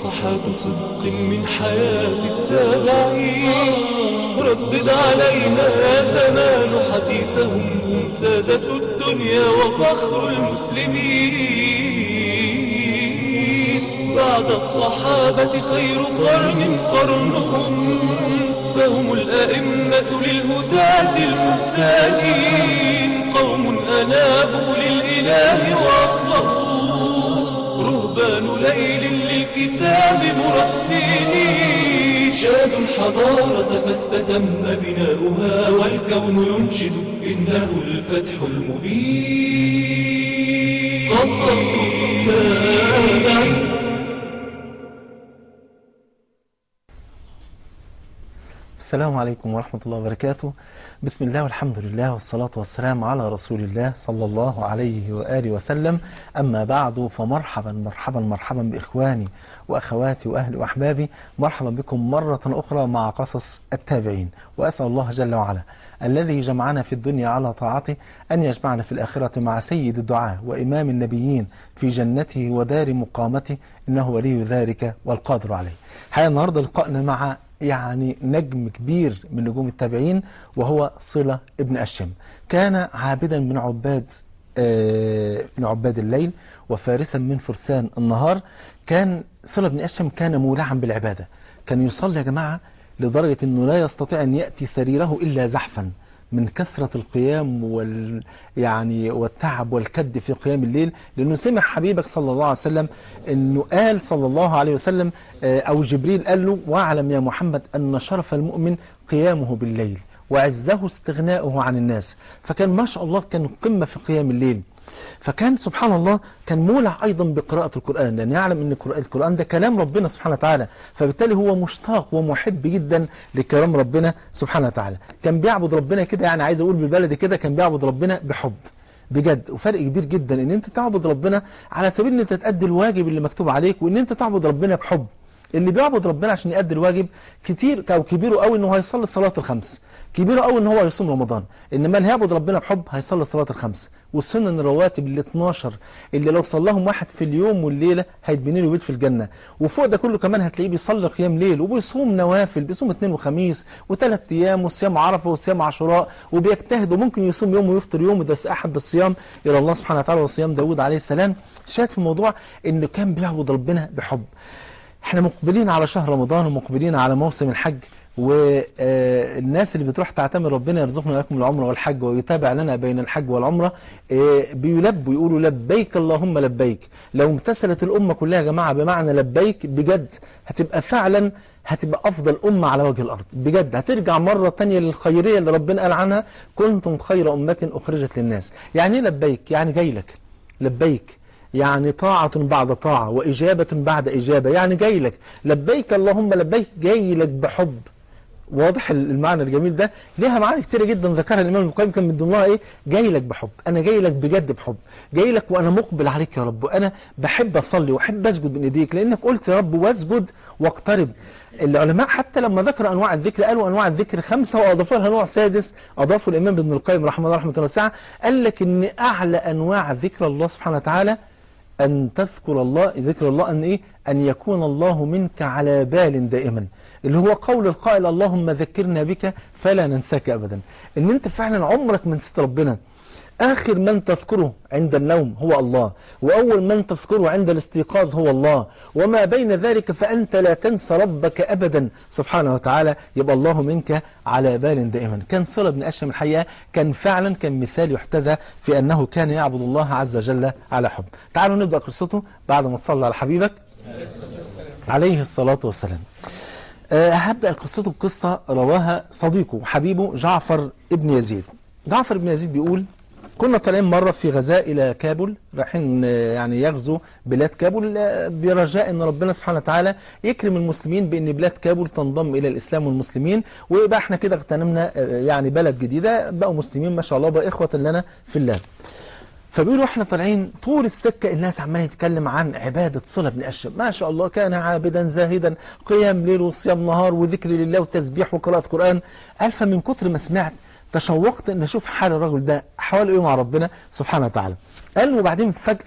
صفحات صدق من حياة التابعين ردد علينا يا زمان حديثهم هم سادة الدنيا وفخر المسلمين بعد الصحابة خير قرن قرنهم فهم الأئمة للهداة المهتدين قوم أنابوا للإله وأصلحوا رهبان ليل للكتاب مرتلين شادوا الحضارة فاستتم بناؤها والكون ينشد إنه الفتح المبين قصصوا تابع السلام عليكم ورحمة الله وبركاته بسم الله والحمد لله والصلاة والسلام على رسول الله صلى الله عليه وآله وسلم أما بعد فمرحبا مرحبا مرحبا بإخواني وأخواتي وأهلي وأحبابي مرحبا بكم مرة أخرى مع قصص التابعين وأسأل الله جل وعلا الذي جمعنا في الدنيا على طاعته أن يجمعنا في الآخرة مع سيد الدعاء وإمام النبيين في جنته ودار مقامته إنه ولي ذلك والقادر عليه حقيقة النهاردة لقائنا مع يعني نجم كبير من نجوم التابعين وهو صلة ابن أشم كان عابدا من عباد من عباد الليل وفارسا من فرسان النهار كان صلة بن أشم كان مولعا بالعبادة كان يصلي يا جماعة لدرجة أنه لا يستطيع أن يأتي سريره إلا زحفا من كثرة القيام وال يعني والتعب والكد في قيام الليل لأنه سمع حبيبك صلى الله عليه وسلم أنه قال صلى الله عليه وسلم أو جبريل قال له واعلم يا محمد أن شرف المؤمن قيامه بالليل وعزه استغناؤه عن الناس فكان ما شاء الله كان قمة في قيام الليل فكان سبحان الله كان مولع أيضا بقراءة القرآن لأن يعلم أن القرآن ده كلام ربنا سبحانه وتعالى فبالتالي هو مشتاق ومحب جدا لكلام ربنا سبحانه وتعالى كان بيعبد ربنا كده يعني عايز أقول بالبلد كده كان بيعبد ربنا بحب بجد وفرق كبير جدا ان انت تعبد ربنا على سبيل ان انت تأدي الواجب اللي مكتوب عليك وان انت تعبد ربنا بحب اللي بيعبد ربنا عشان يأدي الواجب كتير او كبيره قوي انه هيصلي الصلاة الخمس كبيره قوي ان هو يصوم رمضان انما اللي هيعبد ربنا بحب هيصلي الصلاه الخمس والسنن الرواتب ال 12 اللي لو صلاهم واحد في اليوم والليله هيتبني له بيت في الجنه وفوق ده كله كمان هتلاقيه بيصلي قيام ليل وبيصوم نوافل بيصوم اثنين وخميس وثلاث ايام وصيام عرفه وصيام عاشوراء وبيجتهد وممكن يصوم يوم ويفطر يوم وده احد الصيام الى الله سبحانه وتعالى وصيام داوود عليه السلام شاهد في الموضوع انه كان بيعبد ربنا بحب احنا مقبلين على شهر رمضان ومقبلين على موسم الحج والناس اللي بتروح تعتمر ربنا يرزقنا لكم العمره والحج ويتابع لنا بين الحج والعمره بيلبوا يقولوا لبيك اللهم لبيك لو امتثلت الامه كلها يا جماعه بمعنى لبيك بجد هتبقى فعلا هتبقى افضل امه على وجه الارض بجد هترجع مره تانية للخيريه اللي ربنا قال عنها كنتم خير امه اخرجت للناس يعني ايه لبيك يعني جاي لك لبيك يعني طاعة بعد طاعة وإجابة بعد إجابة يعني جاي لك لبيك اللهم لبيك جاي لك بحب واضح المعنى الجميل ده ليها معاني كتيرة جدا ذكرها الإمام القيم كان من ضمنها إيه جاي لك بحب أنا جاي لك بجد بحب جاي لك وأنا مقبل عليك يا رب وأنا بحب أصلي وأحب أسجد بين إيديك لأنك قلت يا رب واسجد واقترب العلماء حتى لما ذكروا أنواع الذكر قالوا أنواع الذكر خمسة وأضافوا لها نوع سادس أضافوا الإمام ابن القيم رحمه الله رحمه الله وسعه قال لك إن أعلى أنواع ذكر الله سبحانه وتعالى أن تذكر الله ذكر الله أن إيه أن يكون الله منك على بال دائما اللي هو قول القائل اللهم ذكرنا بك فلا ننساك أبدا إن أنت فعلا عمرك من ست ربنا آخر من تذكره عند النوم هو الله وأول من تذكره عند الاستيقاظ هو الله وما بين ذلك فأنت لا تنسى ربك أبدا سبحانه وتعالى يبقى الله منك على بال دائما كان صلة بن أشم الحقيقة كان فعلا كان مثال يحتذى في أنه كان يعبد الله عز وجل على حب تعالوا نبدأ قصته بعد ما تصلى على حبيبك عليه الصلاة والسلام أه هبدأ قصته بقصة رواها صديقه حبيبه جعفر ابن يزيد جعفر بن يزيد بيقول كنا طالعين مرة في غزاء إلى كابول رايحين يعني يغزو بلاد كابول برجاء أن ربنا سبحانه وتعالى يكرم المسلمين بأن بلاد كابول تنضم إلى الإسلام والمسلمين ويبقى احنا كده اغتنمنا يعني بلد جديدة بقوا مسلمين ما شاء الله بقى إخوة لنا في الله فبيقولوا احنا طالعين طول السكة الناس عمالة تتكلم عن عبادة صلة بن أشم ما شاء الله كان عابدا زاهدا قيام ليل وصيام نهار وذكر لله وتسبيح وقراءة قرآن قال فمن كتر ما سمعت تشوقت ان اشوف حال الرجل ده حواله ايه مع ربنا سبحانه وتعالى قال وبعدين فجأة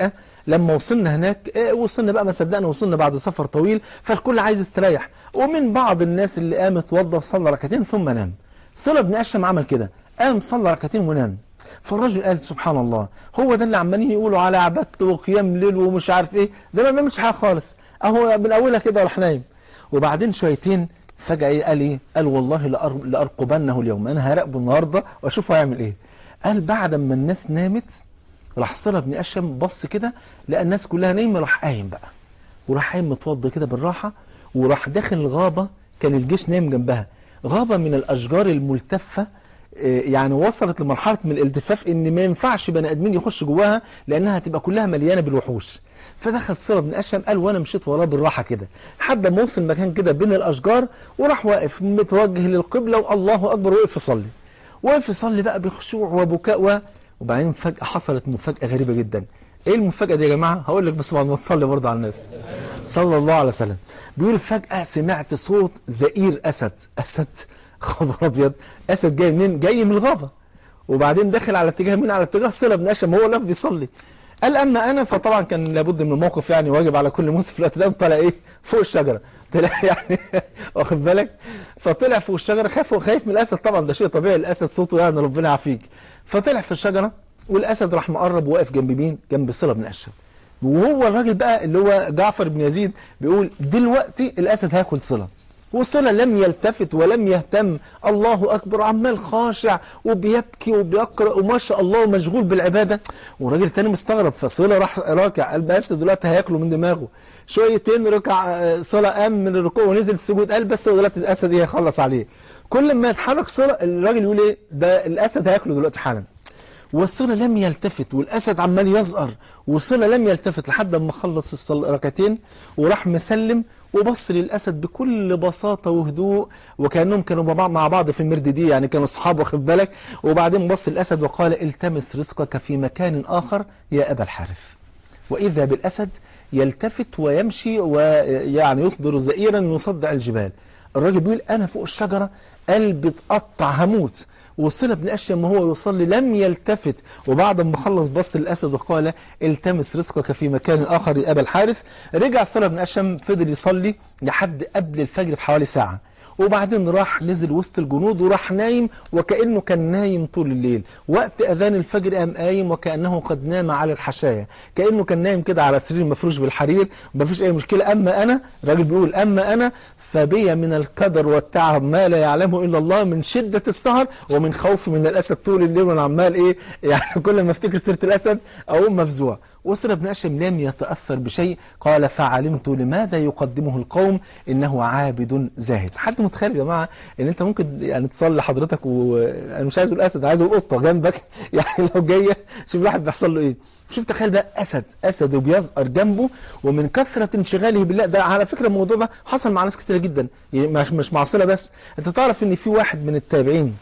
لما وصلنا هناك آه، وصلنا بقى ما صدقنا وصلنا بعد سفر طويل فالكل عايز يستريح ومن بعض الناس اللي قام اتوضى صلى ركعتين ثم نام صلى بن اشم عمل كده قام صلى ركعتين ونام فالراجل قال سبحان الله هو ده اللي عمالين يقولوا على عبادته وقيام ليل ومش عارف ايه ده ما بيعملش حاجه خالص اهو من اولها كده راح نايم وبعدين شويتين فجأة إيه قال ايه قال والله لأر- لأرقبنه اليوم انا هراقبه النهاردة واشوفه هيعمل ايه قال بعد ما الناس نامت راح صلى بن اشم بص كده لقى الناس كلها نايمه راح قايم بقى وراح قايم متوضى كده بالراحه وراح داخل الغابه كان الجيش نايم جنبها غابه من الاشجار الملتفه آه، يعني وصلت لمرحله من الالتفاف ان ما ينفعش بني ادمين يخش جواها لانها هتبقى كلها مليانه بالوحوش فدخل صلى بن اشم قال وانا مشيت وراه بالراحه كده لحد ما وصل مكان كده بين الاشجار وراح واقف متوجه للقبله والله اكبر وقف يصلي وقف يصلي بقى بخشوع وبكاء و... وبعدين فجأة حصلت مفاجأة غريبة جدا ايه المفاجأة دي يا جماعة هقول لك بس بعد ما تصلي برضه على الناس صلى الله عليه وسلم بيقول فجأة سمعت صوت زئير أسد أسد خبر أبيض أسد جاي منين جاي من الغابة وبعدين داخل على اتجاه مين على اتجاه صلة بن أشم هو لف بيصلي قال اما انا فطبعا كان لابد من الموقف يعني واجب على كل مسلم في الوقت ده طلع ايه فوق الشجره طلع يعني واخد بالك فطلع فوق الشجره خاف خايف من الاسد طبعا ده شيء طبيعي الاسد صوته يعني ربنا يعافيك فطلع في الشجره والاسد راح مقرب وواقف جنب مين جنب صله بن اشم وهو الراجل بقى اللي هو جعفر بن يزيد بيقول دلوقتي الاسد هياكل صله وصلة لم يلتفت ولم يهتم الله أكبر عمال خاشع وبيبكي وبيقرأ وما شاء الله مشغول بالعبادة والراجل تاني مستغرب فصلة راح راكع قال بس دلوقتي هياكله من دماغه شويتين ركع آه، صلة قام من الركوع ونزل السجود قال بس دلوقتي الأسد ايه هيخلص عليه كل ما يتحرك صلة الراجل يقول ايه ده الأسد هياكله دلوقتي حالا والصلة لم يلتفت والأسد عمال يزقر والصلة لم يلتفت لحد ما خلص الصل- ركعتين وراح مسلم وبص للأسد بكل بساطة وهدوء وكأنهم كانوا مع بعض- مع بعض في المرد دي يعني كانوا أصحاب واخد بالك وبعدين بص للأسد وقال التمس رزقك في مكان آخر يا أبا الحارث وإذا بالأسد يلتفت ويمشي ويعني يصدر زئيرا يصدع الجبال الراجل بيقول أنا فوق الشجرة قلبي اتقطع هموت وصلة بن أشيم وهو يصلي لم يلتفت وبعد ما خلص بص للأسد وقال التمس رزقك في مكان آخر يا أبا الحارث رجع صلة بن أشيم فضل يصلي لحد قبل الفجر بحوالي ساعة وبعدين راح نزل وسط الجنود وراح نايم وكأنه كان نايم طول الليل وقت أذان الفجر قام قايم وكأنه قد نام على الحشاية كأنه كان نايم كده على سرير مفروش بالحرير مفيش أي مشكلة أما أنا الراجل بيقول أما أنا فبي من الكدر والتعب ما لا يعلمه إلا الله من شدة السهر ومن خوفي من الأسد طول الليل وأنا عمال إيه يعني كل ما افتكر سيرة الأسد أقوم مفزوع وصل ابن أشم لم يتأثر بشيء قال فعلمت لماذا يقدمه القوم إنه عابد زاهد حد متخيل يا جماعة إن أنت ممكن يعني تصلي حضرتك وأنا مش عايز الأسد عايز القطة جنبك يعني لو جاية شوف الواحد بيحصل له إيه شوف تخيل بقى أسد أسد وبيزقر جنبه ومن كثرة انشغاله بالله ده على فكرة الموضوع ده حصل مع ناس كتير جدا يعني مش مش مع صلة بس أنت تعرف إن في واحد من التابعين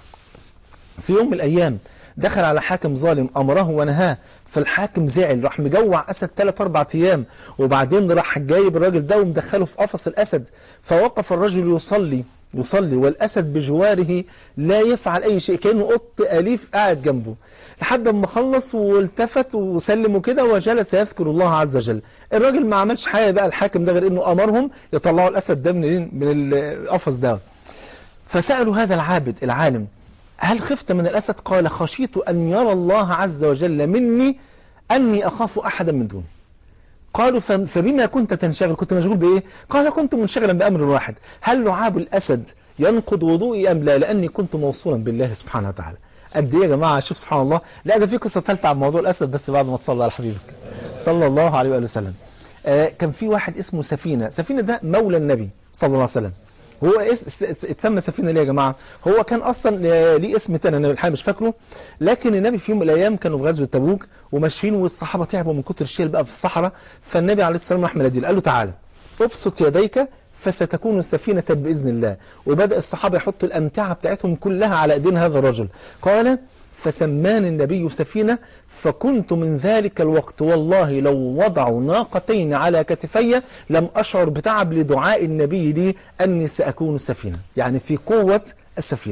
في يوم من الأيام دخل على حاكم ظالم أمره ونهاه فالحاكم زعل راح مجوع أسد 3 4 أيام وبعدين راح جايب الراجل ده ومدخله في قفص الأسد فوقف الرجل يصلي يصلي والأسد بجواره لا يفعل أي شيء كأنه قط أليف قاعد جنبه لحد ما خلص والتفت وسلم كده وجلس يذكر الله عز وجل الراجل ما عملش حاجة بقى الحاكم ده غير انه امرهم يطلعوا الاسد ده من من القفص ده فسألوا هذا العابد العالم هل خفت من الأسد قال خشيت أن يرى الله عز وجل مني أني أخاف أحدا من دونه قالوا فبما كنت تنشغل كنت مشغول بإيه قال كنت منشغلا بأمر واحد هل لعاب الأسد ينقض وضوئي أم لا لأني كنت موصولا بالله سبحانه وتعالى قد ايه يا جماعة شوف سبحان الله لا ده في قصة ثالثة عن موضوع الأسد بس بعد ما تصلى على حبيبك صلى الله عليه وآله وسلم آه كان في واحد اسمه سفينة سفينة ده مولى النبي صلى الله عليه وسلم هو اتسمى سفينة ليه يا جماعة هو كان اصلا ليه اسم تاني انا الحقيقه مش فاكره لكن النبي في يوم من الايام كانوا في غزوه تبوك وماشيين والصحابه تعبوا من كتر الشيل بقى في الصحراء فالنبي عليه الصلاه والسلام راح قال له تعالى ابسط يديك فستكون السفينة بإذن الله وبدأ الصحابة يحطوا الأمتعة بتاعتهم كلها على أيدين هذا الرجل قال فسمان النبي سفينة فكنت من ذلك الوقت والله لو وضعوا ناقتين على كتفي لم أشعر بتعب لدعاء النبي لي أني سأكون السفينة يعني في قوة السفينة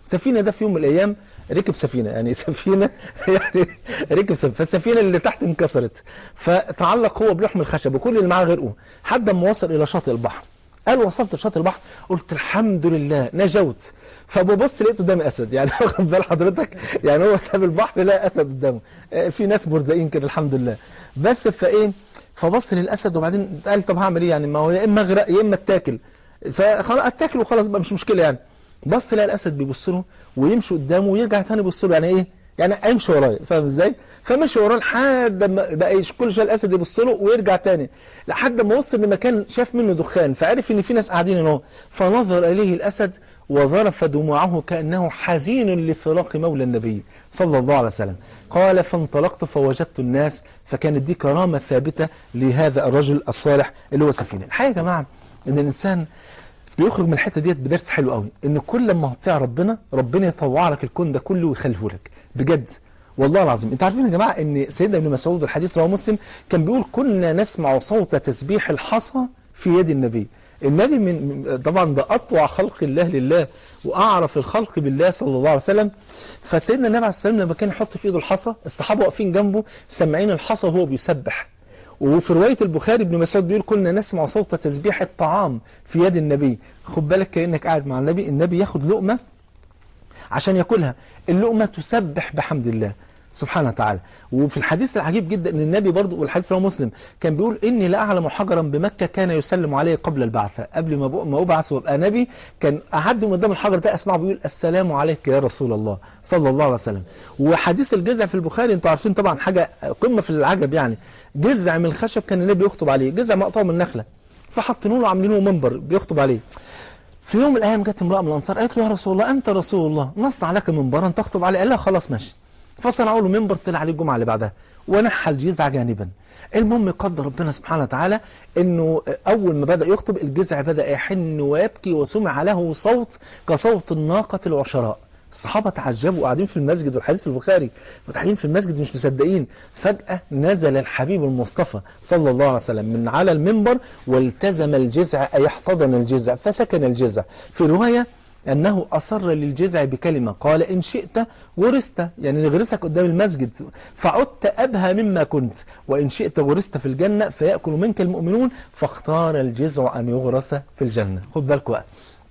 سفينة ده في يوم من الأيام ركب سفينة يعني سفينة يعني ركب سفينة فالسفينة اللي تحت انكسرت فتعلق هو بلحم الخشب وكل اللي معاه غرقوا حد ما وصل إلى شاطئ البحر قال وصلت لشاطئ البحر قلت الحمد لله نجوت فببص لقيت قدامي اسد يعني واخد بال حضرتك يعني هو ساب البحر لقى اسد قدامه آه، في ناس مرزقين كده الحمد لله بس فايه فبص للاسد وبعدين قال طب هعمل ايه يعني ما هو يا اما اغرق يا اما اتاكل فخلاص اتاكل وخلاص بقى مش مشكله يعني بص لقى الاسد بيبص له ويمشي قدامه ويرجع تاني يبص له يعني ايه يعني امشي ورايا فاهم ازاي فمشي وراه لحد ما بقى كل شويه الاسد يبص له ويرجع تاني لحد ما وصل لمكان شاف منه دخان فعرف ان في ناس قاعدين هنا فنظر اليه الاسد وظرف دموعه كانه حزين لفراق مولى النبي صلى الله عليه وسلم قال فانطلقت فوجدت الناس فكانت دي كرامه ثابته لهذا الرجل الصالح اللي هو سفينه الحقيقه يا جماعه ان الانسان بيخرج من الحته ديت بدرس حلو قوي ان كل ما هتطيع ربنا ربنا يطوع لك الكون ده كله ويخليه لك بجد والله العظيم انتوا عارفين يا جماعه ان سيدنا ابن مسعود الحديث رواه مسلم كان بيقول كنا نسمع صوت تسبيح الحصى في يد النبي النبي من من- طبعا ده اطوع خلق الله لله واعرف الخلق بالله صلى الله عليه وسلم فسيدنا النبي عليه الصلاه والسلام لما كان يحط في ايده الحصى الصحابه واقفين جنبه سامعين الحصى وهو بيسبح وفي رواية البخاري ابن مسعود بيقول كنا نسمع صوت تسبيح الطعام في يد النبي خد بالك كأنك قاعد مع النبي النبي ياخد لقمة عشان ياكلها اللقمة تسبح بحمد الله سبحانه وتعالى وفي الحديث العجيب جدا ان النبي برضه والحديث رواه مسلم كان بيقول اني لا اعلم حجرا بمكه كان يسلم عليه قبل البعثه قبل ما ما ابعث وابقى نبي كان اعدي من قدام الحجر ده اسمعه بيقول السلام عليك يا رسول الله صلى الله عليه وسلم وحديث الجزع في البخاري انتوا عارفين طبعا حاجه قمه في العجب يعني جزع من الخشب كان النبي يخطب عليه جزع مقطوع من النخله فحاطينه له عاملينه منبر بيخطب عليه في يوم من الايام جت امراه من الانصار قالت له يا رسول الله انت رسول الله نصنع لك منبرا تخطب عليه قال لها خلاص ماشي فصنعوا له منبر طلع عليه الجمعه اللي بعدها ونحى الجزع جانبا المهم قدر ربنا سبحانه وتعالى انه اول ما بدا يخطب الجزع بدا يحن ويبكي وسمع له صوت كصوت الناقه العشراء الصحابة تعجبوا قاعدين في المسجد والحديث في البخاري قاعدين في المسجد مش مصدقين فجأة نزل الحبيب المصطفى صلى الله عليه وسلم من على المنبر والتزم الجزع أي احتضن الجزع فسكن الجزع في رواية أنه أصر للجزع بكلمة قال إن شئت غرست يعني نغرسك قدام المسجد فعدت أبهى مما كنت وإن شئت غرست في الجنة فيأكل منك المؤمنون فاختار الجزع أن يغرس في الجنة خد بالك بقى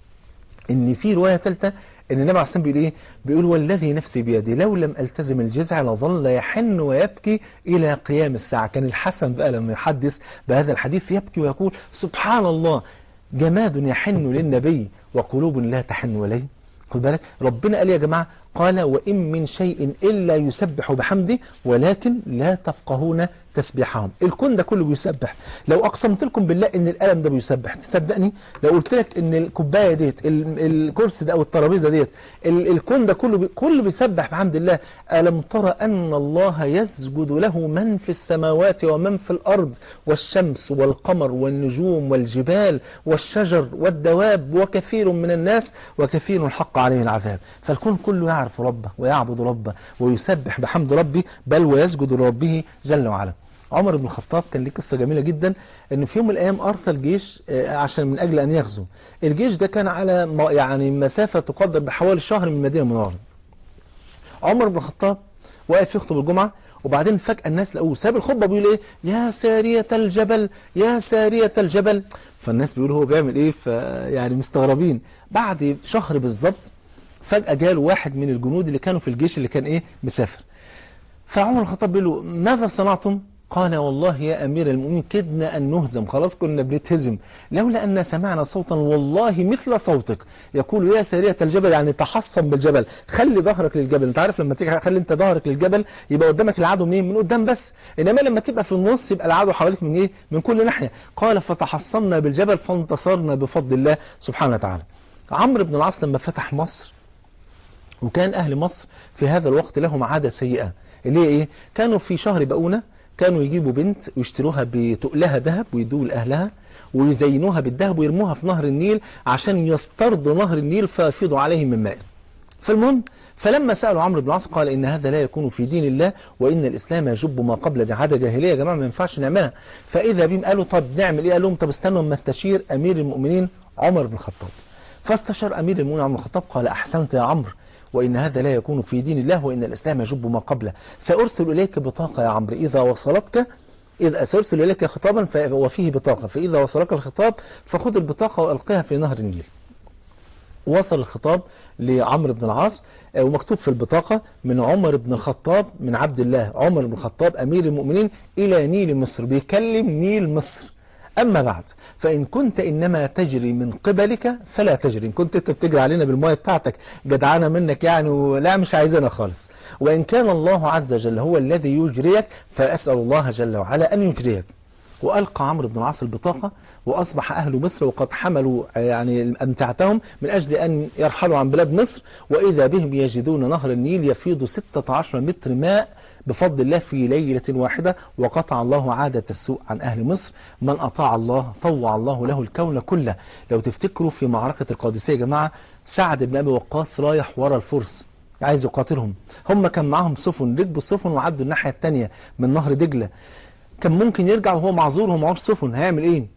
ان في روايه ثالثه ان النبي عليه الصلاه والسلام بيقول ايه بيقول والذي نفسي بيدي لو لم التزم الجزع لظل يحن ويبكي الى قيام الساعه كان الحسن بقى لما يحدث بهذا الحديث يبكي ويقول سبحان الله جماد يحن للنبي وقلوب لا تحن اليه خد بالك ربنا قال يا جماعه قال وان من شيء الا يسبح بحمده ولكن لا تفقهون تسبيحهم الكون ده كله بيسبح لو اقسمت لكم بالله ان القلم ده بيسبح تصدقني لو قلت لك ان الكوبايه ديت ال- الكرسي ده او الترابيزه ديت ال- الكون ده كله بي كله بيسبح بحمد الله الم ترى ان الله يسجد له من في السماوات ومن في الارض والشمس والقمر والنجوم والجبال والشجر والدواب وكثير من الناس وكثير حق عليه العذاب فالكون كله يعرف ربه ويعبد ربه ويسبح بحمد ربه بل ويسجد لربه جل وعلا عمر بن الخطاب كان ليه قصة جميلة جدا ان في يوم من الايام ارسل جيش آه، عشان من اجل ان يغزو الجيش ده كان على م- يعني مسافة تقدر بحوالي شهر من المدينة المنورة عمر بن الخطاب واقف يخطب الجمعة وبعدين فجأة الناس لقوه ساب الخطبة بيقول ايه يا سارية الجبل يا سارية الجبل فالناس بيقولوا هو بيعمل ايه ف يعني مستغربين بعد شهر بالظبط فجأة جاله واحد من الجنود اللي كانوا في الجيش اللي كان ايه مسافر فعمر الخطاب بيقول له ماذا صنعتم قال والله يا أمير المؤمنين كدنا أن نهزم خلاص كنا بنتهزم لولا أن سمعنا صوتا والله مثل صوتك يقول يا سارية الجبل يعني تحصن بالجبل خلي ظهرك للجبل انت عارف لما تيجي خلي انت ظهرك للجبل يبقى قدامك العدو منين من قدام بس انما لما تبقى في النص يبقى العدو حواليك من ايه من كل ناحية قال فتحصنا بالجبل فانتصرنا بفضل الله سبحانه وتعالى عمرو بن العاص لما فتح مصر وكان أهل مصر في هذا الوقت لهم عادة سيئة اللي هي إيه؟ كانوا في شهر بقونة كانوا يجيبوا بنت ويشتروها بتقلها ذهب ويدوه لأهلها ويزينوها بالذهب ويرموها في نهر النيل عشان يسترضوا نهر النيل فيفيضوا عليه من ماء فالمهم فلما سألوا عمرو بن العاص قال إن هذا لا يكون في دين الله وإن الإسلام يجب ما قبل ده عادة جاهلية يا جماعة ما ينفعش نعملها فإذا بهم قالوا طب نعمل إيه قال لهم طب استنوا اما استشير أمير المؤمنين عمر بن الخطاب فاستشار أمير المؤمنين عمر بن الخطاب قال أحسنت يا عمرو وإن هذا لا يكون في دين الله وإن الإسلام يجب ما قبله سأرسل إليك بطاقة يا عمرو إذا وصلتك إذا سأرسل إليك خطابا ف- وفيه بطاقة فإذا وصلك الخطاب فخذ البطاقة وألقيها في نهر النيل وصل الخطاب لعمرو بن العاص آه، ومكتوب في البطاقة من عمر بن الخطاب من عبد الله عمر بن الخطاب أمير المؤمنين إلى نيل مصر بيكلم نيل مصر أما بعد فإن كنت إنما تجري من قبلك فلا تجري إن كنت أنت بتجري علينا بالمية بتاعتك جدعانة منك يعني ولا مش عايزينها خالص وإن كان الله عز وجل هو الذي يجريك فأسأل الله جل وعلا أن يجريك وألقى عمرو بن العاص البطاقة وأصبح أهل مصر وقد حملوا آه، يعني أمتعتهم من أجل أن يرحلوا عن بلاد مصر وإذا بهم يجدون نهر النيل يفيض 16 متر ماء بفضل الله في ليلة واحدة وقطع الله عادة السوء عن أهل مصر من أطاع الله طوع الله له الكون كله لو تفتكروا في معركة القادسية يا جماعة سعد بن أبي وقاص رايح ورا الفرس عايز يقاتلهم هم كان معاهم سفن ركبوا السفن وعدوا الناحية التانية من نهر دجلة كان ممكن يرجع وهو معذور وهو معهوش سفن هيعمل ايه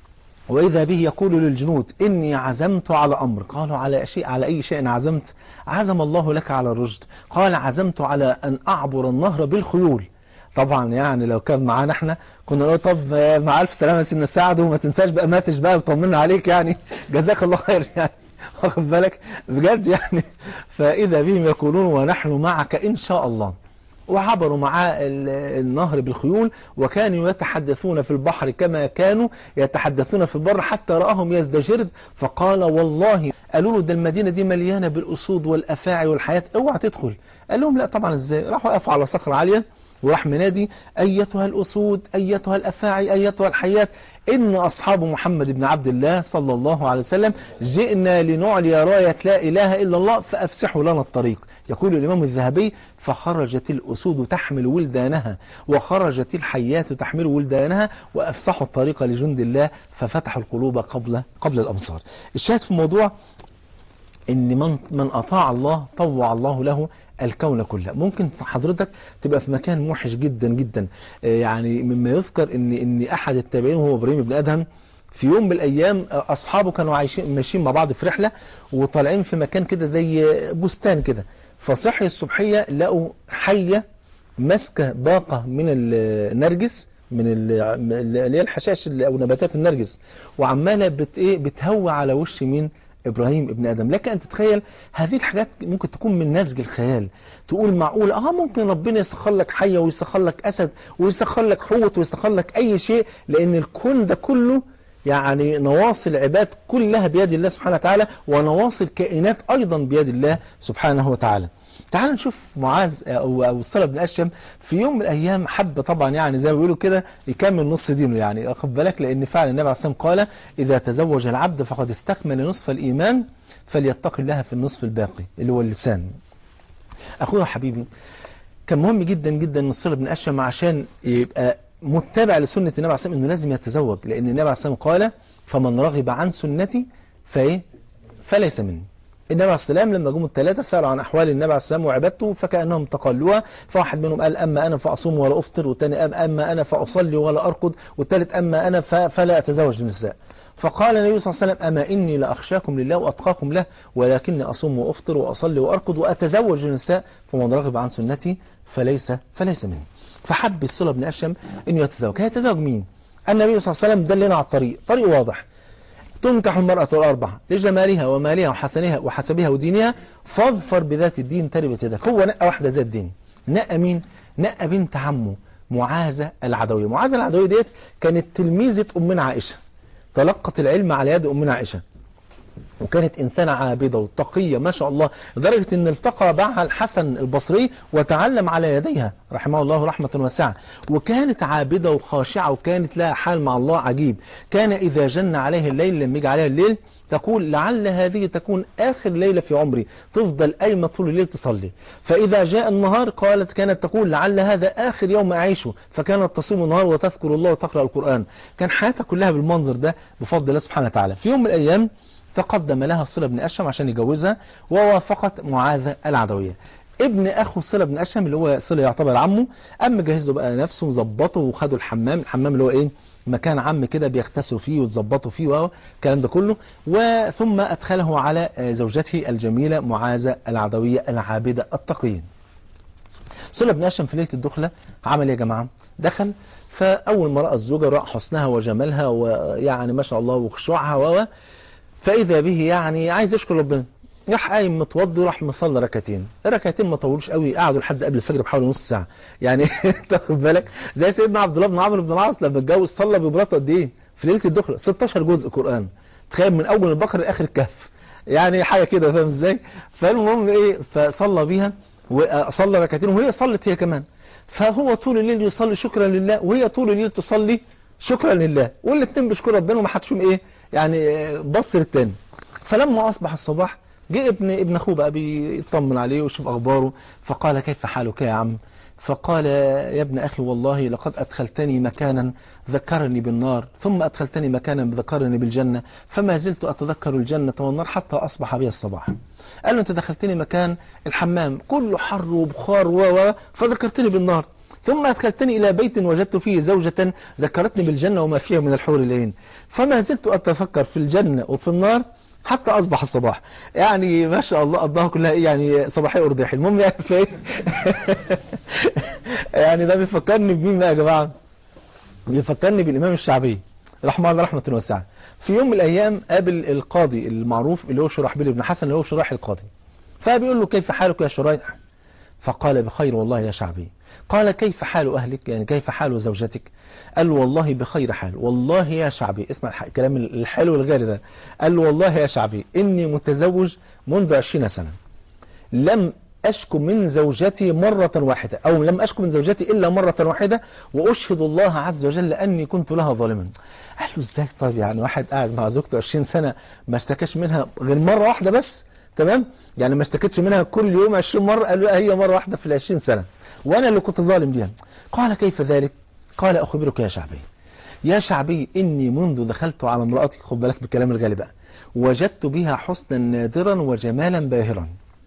وإذا به يقول للجنود إني عزمت على أمر قالوا على شيء على أي شيء عزمت عزم الله لك على الرشد قال عزمت على أن أعبر النهر بالخيول طبعا يعني لو كان معانا احنا كنا نقول طب آه، مع ألف سلامة يا سيدنا سعد وما تنساش بقى مسج بقى وطمنا عليك يعني جزاك الله خير يعني واخد بالك بجد يعني فإذا بهم يقولون ونحن معك إن شاء الله وعبروا معاه ال- النهر بالخيول وكانوا يتحدثون في البحر كما كانوا يتحدثون في البر حتى رآهم يزدجرد فقال والله قالوا له ده المدينة دي مليانة بالأسود والأفاعي والحياة اوعى تدخل قال لهم لا طبعا ازاي راحوا وقفوا على صخرة عالية وراح منادي أيتها الأسود أيتها الأفاعي أيتها الحيات إن أصحاب محمد بن عبد الله صلى الله عليه وسلم جئنا لنعلي راية لا إله إلا الله فأفسحوا لنا الطريق يقول الإمام الذهبي فخرجت الأسود تحمل ولدانها وخرجت الحيات تحمل ولدانها وأفسحوا الطريق لجند الله ففتحوا القلوب قبل قبل الأمصار الشاهد في الموضوع ان من من اطاع الله طوع الله له الكون كله ممكن حضرتك تبقى في مكان موحش جدا جدا آه، يعني مما يذكر ان ان احد التابعين وهو ابراهيم بن ادهم في يوم من الايام آه، اصحابه كانوا عايشين ماشيين مع بعض في رحله وطالعين في مكان كده زي بستان كده فصحي الصبحيه لقوا حيه ماسكه باقه من النرجس من ال- اللي هي الحشائش اللي- او نباتات النرجس وعماله بت ايه بتهوى على وش مين ابراهيم ابن ادم لك ان تتخيل هذه الحاجات ممكن تكون من نسج الخيال تقول معقول اه ممكن ربنا يسخر لك حيه ويسخر لك اسد ويسخر لك حوت ويسخر لك اي شيء لان الكون ده كله يعني نواصي العباد كلها بيد الله سبحانه وتعالى ونواصي الكائنات ايضا بيد الله سبحانه وتعالى تعال نشوف معاذ او او الصلاه بن اشم في يوم من الايام حب طبعا يعني زي ما بيقولوا كده يكمل نص دينه يعني واخد بالك لان فعلا النبي عليه الصلاه والسلام قال اذا تزوج العبد فقد استكمل نصف الايمان فليتق الله في النصف الباقي اللي هو اللسان اخويا حبيبي كان مهم جدا جدا ان الصلاه بن اشم عشان يبقى متبع لسنه النبي عليه الصلاه والسلام انه لازم يتزوج لان النبي عليه الصلاه والسلام قال فمن رغب عن سنتي فايه فليس مني النبي عليه السلام لما جم الثلاثة سألوا عن أحوال النبي عليه السلام وعبادته فكأنهم تقلوها فواحد منهم قال أما أنا فأصوم ولا أفطر والثاني قال أما أنا فأصلي ولا أرقد والثالث أما أنا ف- فلا أتزوج النساء فقال النبي صلى الله عليه وسلم أما إني لأخشاكم لله وأتقاكم له ولكني أصوم وأفطر وأصلي وأرقد وأتزوج النساء فمن رغب عن سنتي فليس فليس مني فحب الصلة بن أشم أنه يتزوج هيتزوج مين النبي صلى الله عليه وسلم دلنا على الطريق طريق واضح تنكح المرأة الأربعة لجمالها ومالها وحسنها وحسبها ودينها فاظفر بذات الدين تربت يدك هو نقى واحدة ذات دين نقى مين نقى بنت عمه معاذة العدوية معاذة العدوية ديت كانت تلميذة أمنا عائشة تلقت العلم على يد أمنا عائشة وكانت إنسانة عابدة وتقية ما شاء الله لدرجة أن التقى معها الحسن البصري وتعلم على يديها رحمه الله رحمة واسعة وكانت عابدة وخاشعة وكانت لها حال مع الله عجيب كان إذا جن عليه الليل لما يجي عليها الليل تقول لعل هذه تكون آخر ليلة في عمري تفضل قايمة طول الليل تصلي فإذا جاء النهار قالت كانت تقول لعل هذا آخر يوم أعيشه فكانت تصوم النهار وتذكر الله وتقرأ القرآن كان حياتها كلها بالمنظر ده بفضل الله سبحانه وتعالى في يوم من الأيام تقدم لها الصلة بن أشم عشان يجوزها ووافقت معاذ العدوية ابن اخو صله بن اشهم اللي هو صله يعتبر عمه قام مجهز له بقى نفسه وظبطه وخدوا الحمام الحمام اللي هو ايه مكان عام كده بيغتسلوا فيه وتظبطوا فيه والكلام ده كله وثم ادخله على زوجته الجميله معاذه العدويه العابده التقيه صله بن اشهم في ليله الدخله عمل ايه يا جماعه دخل فاول ما راى الزوجه راى حسنها وجمالها ويعني ما شاء الله وخشوعها و فاذا به يعني عايز يشكر ربنا راح قايم متوضي وراح مصلي ركعتين الركعتين ما طولوش قوي قعدوا لحد قبل الفجر بحوالي نص ساعه يعني تاخد بالك زي سيدنا عبد الله بن عمرو بن العاص لما اتجوز صلى بمراته قد ايه في ليله الدخله 16 جزء قران تخيل من اول البقره لاخر الكهف يعني حاجه كده فاهم ازاي فالمهم ايه فصلى بيها وصلى ركعتين وهي صلت هي كمان فهو طول الليل يصلي شكرا لله وهي طول الليل تصلي شكرا لله والاثنين بيشكروا ربنا وما حدش فيهم ايه يعني بص للتاني فلما اصبح الصباح جه ابن ابن اخوه بقى بيطمن عليه ويشوف اخباره فقال كيف حالك يا عم فقال يا ابن اخي والله لقد ادخلتني مكانا ذكرني بالنار ثم ادخلتني مكانا ذكرني بالجنه فما زلت اتذكر الجنه والنار حتى اصبح بي الصباح قال له انت دخلتني مكان الحمام كله حر وبخار و فذكرتني بالنار ثم أدخلتني إلى بيت وجدت فيه زوجة ذكرتني بالجنة وما فيها من الحور العين فما زلت أتفكر في الجنة وفي النار حتى أصبح الصباح يعني ما شاء الله قضاها كلها إيه يعني صباحية أرضيح المهم يعني في يعني ده بيفكرني بمين بقى يا جماعة بيفكرني بالإمام الشعبي رحمه الله رحمة واسعة في يوم من الأيام قابل القاضي المعروف اللي هو شرحبيل بن حسن اللي هو شراح القاضي فبيقول له كيف حالك يا شريح فقال بخير والله يا شعبي قال كيف حال أهلك يعني كيف حال زوجتك قال له والله بخير حال والله يا شعبي اسمع الكلام الحلو الغالي ده قال له والله يا شعبي إني متزوج منذ عشرين سنة لم أشكو من زوجتي مرة واحدة أو لم أشكو من زوجتي إلا مرة واحدة وأشهد الله عز وجل أني كنت لها ظالما قال له إزاي طيب يعني واحد قاعد مع زوجته 20 سنة ما اشتكاش منها غير مرة واحدة بس تمام يعني ما اشتكتش منها كل يوم 20 مرة قال له هي مرة واحدة في ال 20 سنة وأنا اللي كنت ظالم بيها قال كيف ذلك قال أخبرك يا شعبي يا شعبي إني منذ دخلت على امرأتي خد بالك بالكلام الغالي بقى وجدت بها حسنا نادرا وجمالا باهرا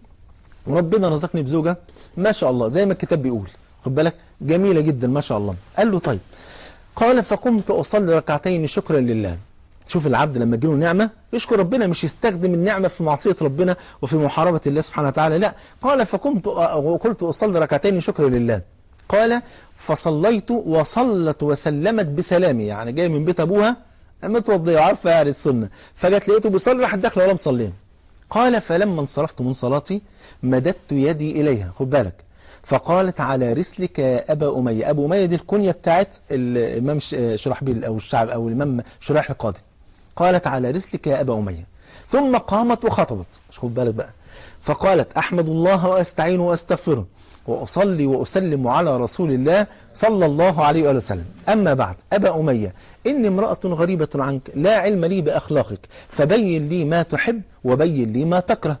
وربنا رزقني بزوجة ما شاء الله زي ما الكتاب بيقول خد بالك جميلة جدا ما شاء الله قال له طيب قال فقمت أصلي ركعتين شكرا لله شوف العبد لما تجيله نعمة يشكر ربنا مش يستخدم النعمة في معصية ربنا وفي محاربة الله سبحانه وتعالى لا قال فقمت وقلت أصلي ركعتين شكرا لله قال فصليت وصلت وسلمت بسلامي يعني جاي من بيت أبوها متوضية وعارفة يعني السنة فجت لقيته بيصلي راح داخله ولا مصلين قال فلما انصرفت من صلاتي مددت يدي إليها خد بالك فقالت على رسلك يا أبا أمية أبو أمية دي الكنية بتاعت الإمام شرحبيل أو الشعب أو الإمام شراح القاضي قالت على رسلك يا أبا أمية ثم قامت وخطبت مش خد بالك بقى فقالت أحمد الله وأستعين وأستغفره وأصلي وأسلم على رسول الله صلى الله عليه وآله وسلم أما بعد أبا أمية إني امرأة غريبة عنك لا علم لي بأخلاقك فبين لي ما تحب وبين لي ما تكره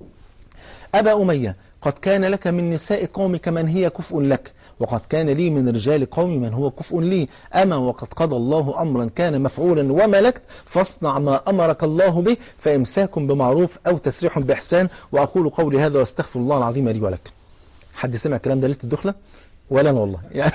أبا أمية قد كان لك من نساء قومك من هي كفء لك وقد كان لي من رجال قومي من هو كفء لي أما وقد قضى الله أمرا كان مفعولا وملكت فاصنع ما أمرك الله به فإمساك بمعروف أو تسريح بإحسان وأقول قولي هذا واستغفر الله العظيم لي ولك حد سمع الكلام ده ليله الدخله ولا انا والله يعني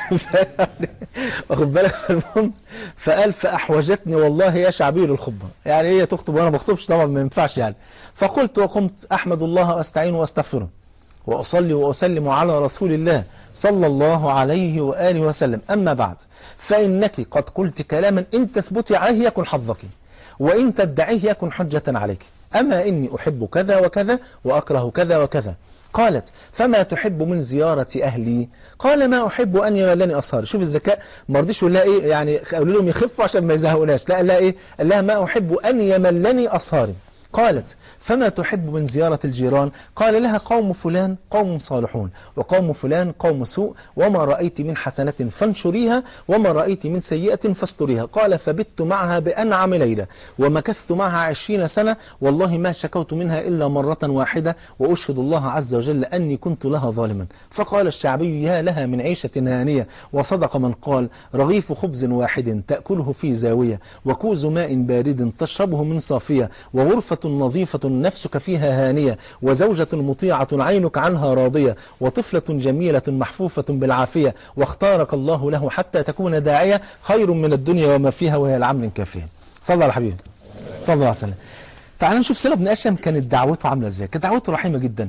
واخد بالك المهم فقال فاحوجتني والله يا شعبي للخطبه يعني هي تخطب وانا ما بخطبش طبعا ما ينفعش يعني فقلت وقمت احمد الله واستعين واستغفره واصلي واسلم على رسول الله صلى الله عليه واله وسلم اما بعد فانك قد قلت كلاما ان تثبتي عليه يكن حظك وان تدعيه يكن حجه عليك اما اني احب كذا وكذا واكره كذا وكذا قالت فما تحب من زيارة أهلي قال ما أحب أن يملني أصهاري شوف الذكاء ما رضيش يقول لها إيه يعني قالوا لهم يخفوا عشان ما يزهقوناش لا قال لها إيه قال لها ما أحب أن يملني أصهاري قالت فما تحب من زيارة الجيران قال لها قوم فلان قوم صالحون وقوم فلان قوم سوء وما رأيت من حسنة فانشريها وما رأيت من سيئة فاستريها قال فبت معها بأنعم ليلة ومكثت معها عشرين سنة والله ما شكوت منها إلا مرة واحدة وأشهد الله عز وجل أني كنت لها ظالما فقال الشعبي يا لها من عيشة هانية وصدق من قال رغيف خبز واحد تأكله في زاوية وكوز ماء بارد تشربه من صافية وغرفة نظيفة نفسك فيها هانية وزوجة مطيعة عينك عنها راضية وطفلة جميلة محفوفة بالعافية واختارك الله له حتى تكون داعية خير من الدنيا وما فيها وهي العمل كافية صلى على حبيبي صلى الله عليه وسلم تعال نشوف سيرة بن أشم كانت دعوته عاملة ازاي كانت دعوته رحيمة جدا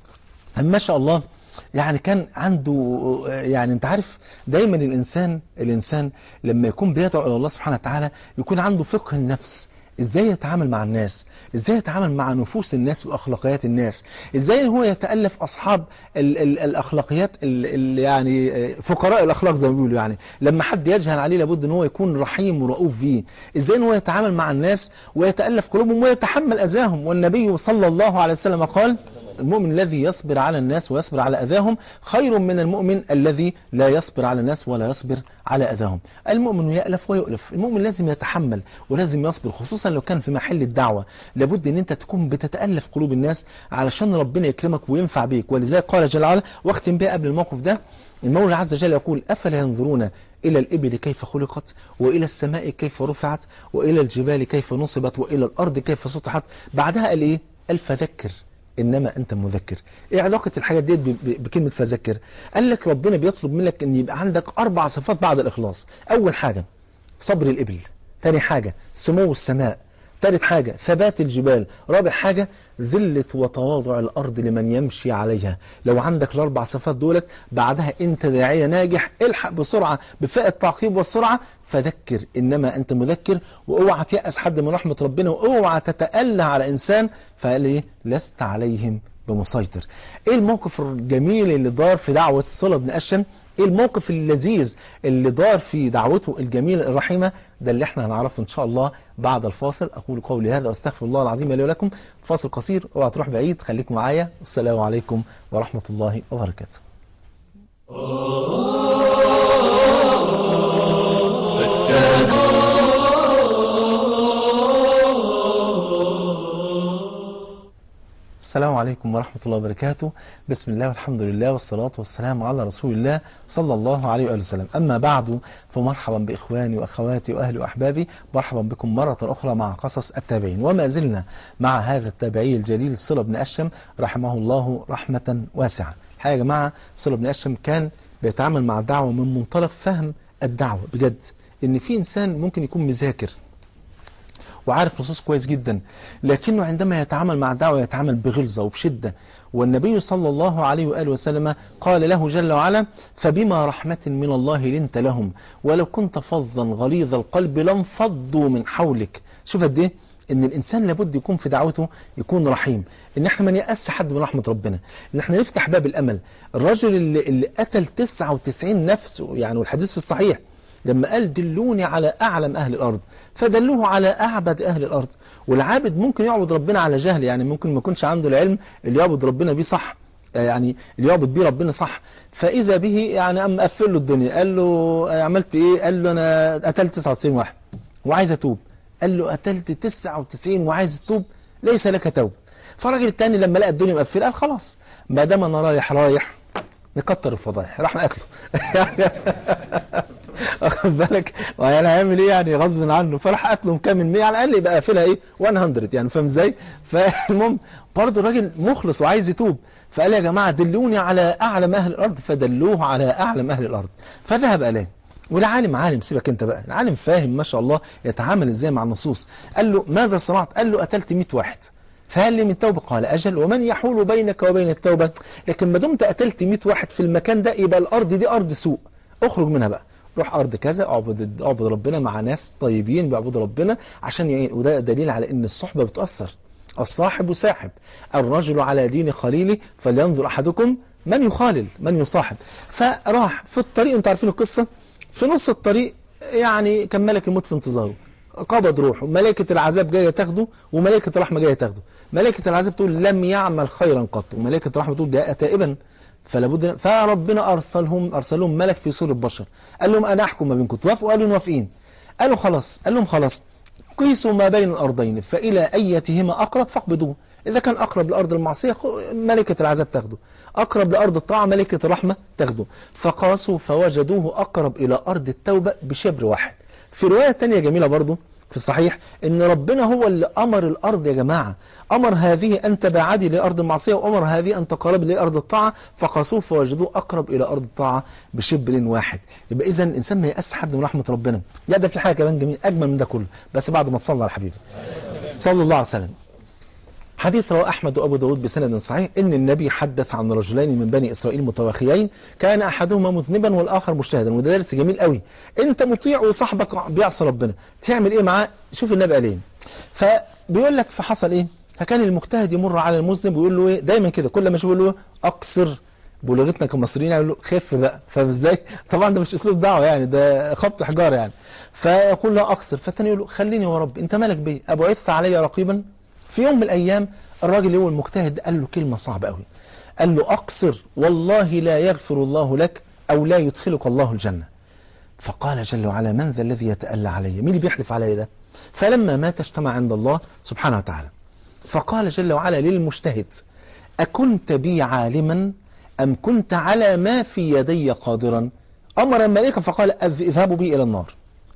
ما شاء الله يعني كان عنده يعني انت عارف دايما الانسان الانسان لما يكون بيدعو الى الله سبحانه وتعالى يكون عنده فقه النفس ازاي يتعامل مع الناس ازاي يتعامل مع نفوس الناس واخلاقيات الناس ازاي هو يتالف اصحاب ال ال الاخلاقيات ال ال يعني فقراء الاخلاق زي ما بيقولوا يعني لما حد يجهل عليه لابد ان هو يكون رحيم ورؤوف بيه ازاي ان هو يتعامل مع الناس ويتالف قلوبهم ويتحمل اذاهم والنبي صلى الله عليه وسلم قال المؤمن الذي يصبر على الناس ويصبر على أذاهم خير من المؤمن الذي لا يصبر على الناس ولا يصبر على أذاهم المؤمن يألف ويؤلف المؤمن لازم يتحمل ولازم يصبر خصوصا لو كان في محل الدعوة لابد ان انت تكون بتتألف قلوب الناس علشان ربنا يكرمك وينفع بيك ولذلك قال جل وعلا واختم بها قبل الموقف ده المولى عز وجل يقول أفلا ينظرون إلى الإبل كيف خلقت وإلى السماء كيف رفعت وإلى الجبال كيف نصبت وإلى الأرض كيف سطحت بعدها قال إيه قال فذكر انما انت مذكر ايه علاقة الحاجات ديت بكلمة فذكر قال لك ربنا بيطلب منك ان يبقى عندك اربع صفات بعد الاخلاص اول حاجة صبر الابل ثاني حاجة سمو السماء ثالث حاجة ثبات الجبال رابع حاجة ذلة وتواضع الأرض لمن يمشي عليها لو عندك الأربع صفات دولت بعدها أنت داعية ناجح الحق بسرعة بفاء التعقيب والسرعة فذكر إنما أنت مذكر واوعى تيأس حد من رحمة ربنا واوعى تتأله على إنسان فقال إيه لست عليهم بمسيطر ايه الموقف الجميل اللي دار في دعوة صلة بن أشم ايه الموقف اللذيذ اللي دار في دعوته الجميلة الرحيمة ده اللي احنا هنعرفه ان شاء الله بعد الفاصل اقول قولي هذا واستغفر الله العظيم لي ولكم فاصل قصير اوعى تروح بعيد خليك معايا والسلام عليكم ورحمة الله وبركاته السلام عليكم ورحمة الله وبركاته بسم الله والحمد لله والصلاة والسلام على رسول الله صلى الله عليه وآله وسلم أما بعد فمرحبا بإخواني وأخواتي وأهلي وأحبابي مرحبا بكم مرة أخرى مع قصص التابعين وما زلنا مع هذا التابعي الجليل صلة بن أشم رحمه الله رحمة واسعة الحقيقة يا جماعة صلة بن أشم كان بيتعامل مع الدعوة من منطلق فهم الدعوة بجد إن في إنسان ممكن يكون مذاكر وعارف نصوص كويس جدا لكنه عندما يتعامل مع الدعوة يتعامل بغلظة وبشدة والنبي صلى الله عليه وآله وسلم قال له جل وعلا فبما رحمة من الله لنت لهم ولو كنت فظا غليظ القلب لانفضوا من حولك شوف قد ايه ان الانسان لابد يكون في دعوته يكون رحيم ان احنا ما نيأس حد من رحمة ربنا ان احنا نفتح باب الامل الرجل اللي, اللي قتل 99 نفس يعني والحديث في الصحيح لما قال دلوني على أعلم أهل الأرض فدلوه على أعبد أهل الأرض والعابد ممكن يعبد ربنا على جهل يعني ممكن ما يكونش عنده العلم اللي يعبد ربنا بيه صح يعني اللي يعبد بيه ربنا صح فإذا به يعني أم قفل له الدنيا قال له عملت إيه قال له أنا قتلت 99 واحد وعايز أتوب قال له قتلت 99 وعايز أتوب ليس لك توب فالراجل التاني لما لقى الدنيا مقفله قال خلاص ما دام أنا رايح رايح نكتر الفضايح راح نقتله واخد بالك يعني هيعمل ايه يعني غصب عنه فراح قتله كام من 100 على الاقل يبقى قافلها ايه 100 يعني فاهم ازاي فالمهم برضه الراجل مخلص وعايز يتوب فقال يا جماعه دلوني على اعلم اهل الارض فدلوه على اعلم اهل الارض فذهب اليه والعالم عالم سيبك انت بقى العالم فاهم ما شاء الله يتعامل ازاي مع النصوص قال له ماذا صنعت قال له قتلت 100 واحد فهل لي من توبة قال أجل ومن يحول بينك وبين التوبة لكن ما دمت قتلت 100 واحد في المكان ده يبقى الأرض دي أرض سوء اخرج منها بقى روح أرض كذا اعبد اعبد ربنا مع ناس طيبين بيعبدوا ربنا عشان يعين وده دليل على ان الصحبة بتأثر الصاحب ساحب الرجل على دين خليله فلينظر أحدكم من يخالل من يصاحب فراح في الطريق انتوا عارفين القصة في نص الطريق يعني كان ملك الموت في انتظاره قبض روحه ملائكة العذاب جاية تاخده وملائكة الرحمة جاية تاخده ملائكة العذاب تقول لم يعمل خيرا قط وملائكة الرحمة تقول جاء تائبا فلا بد فربنا ارسلهم ارسلهم ملك في صورة بشر قال لهم انا احكم ما بينكم توافقوا قالوا موافقين قالوا خلاص قال لهم خلاص قيسوا ما بين الارضين فالى ايتهما اقرب فاقبضوه اذا كان اقرب لارض المعصية ملكة العذاب تاخده اقرب لارض الطاعة ملكة الرحمة تاخده فقاسوا فوجدوه اقرب الى ارض التوبة بشبر واحد في رواية تانية جميلة برضو في الصحيح ان ربنا هو اللي امر الارض يا جماعة امر هذه ان تباعدي لارض المعصية وامر هذه ان تقربي لارض الطاعة فقاسوه فوجدوه اقرب الى ارض الطاعة بشبر واحد يبقى اذا الانسان ما يأس حد من رحمة ربنا لا ده في حاجة كمان جميل اجمل من ده كله بس بعد ما تصلى على حبيبي صلى الله عليه وسلم حديث رواه أحمد وأبو داود بسند صحيح إن النبي حدث عن رجلين من بني إسرائيل متواخيين كان أحدهما مذنبا والآخر مجتهدا وده درس جميل قوي أنت مطيع وصاحبك بيعصي ربنا تعمل إيه معاه شوف النبي قال إيه فبيقول لك فحصل إيه فكان المجتهد يمر على المذنب ويقول له إيه دايما كده كل ما يشوف يقول له أقصر بلغتنا كمصريين يقول له خف بقى فاهم ازاي طبعا ده مش اسلوب دعوه يعني ده خبط حجار يعني فيقول له اقصر فالتاني يقول له خليني يا رب انت مالك بيه ابعثت علي رقيبا في يوم من الايام الراجل اللي هو المجتهد قال له كلمة صعبة قوي قال له أقصر والله لا يغفر الله لك أو لا يدخلك الله الجنة فقال جل وعلا من ذا الذي يتألى علي مين اللي بيحلف علي ده فلما مات اجتمع عند الله سبحانه وتعالى فقال جل وعلا للمجتهد أكنت بي عالما أم كنت على ما في يدي قادرا أمر الملائكة فقال اذهبوا بي إلى النار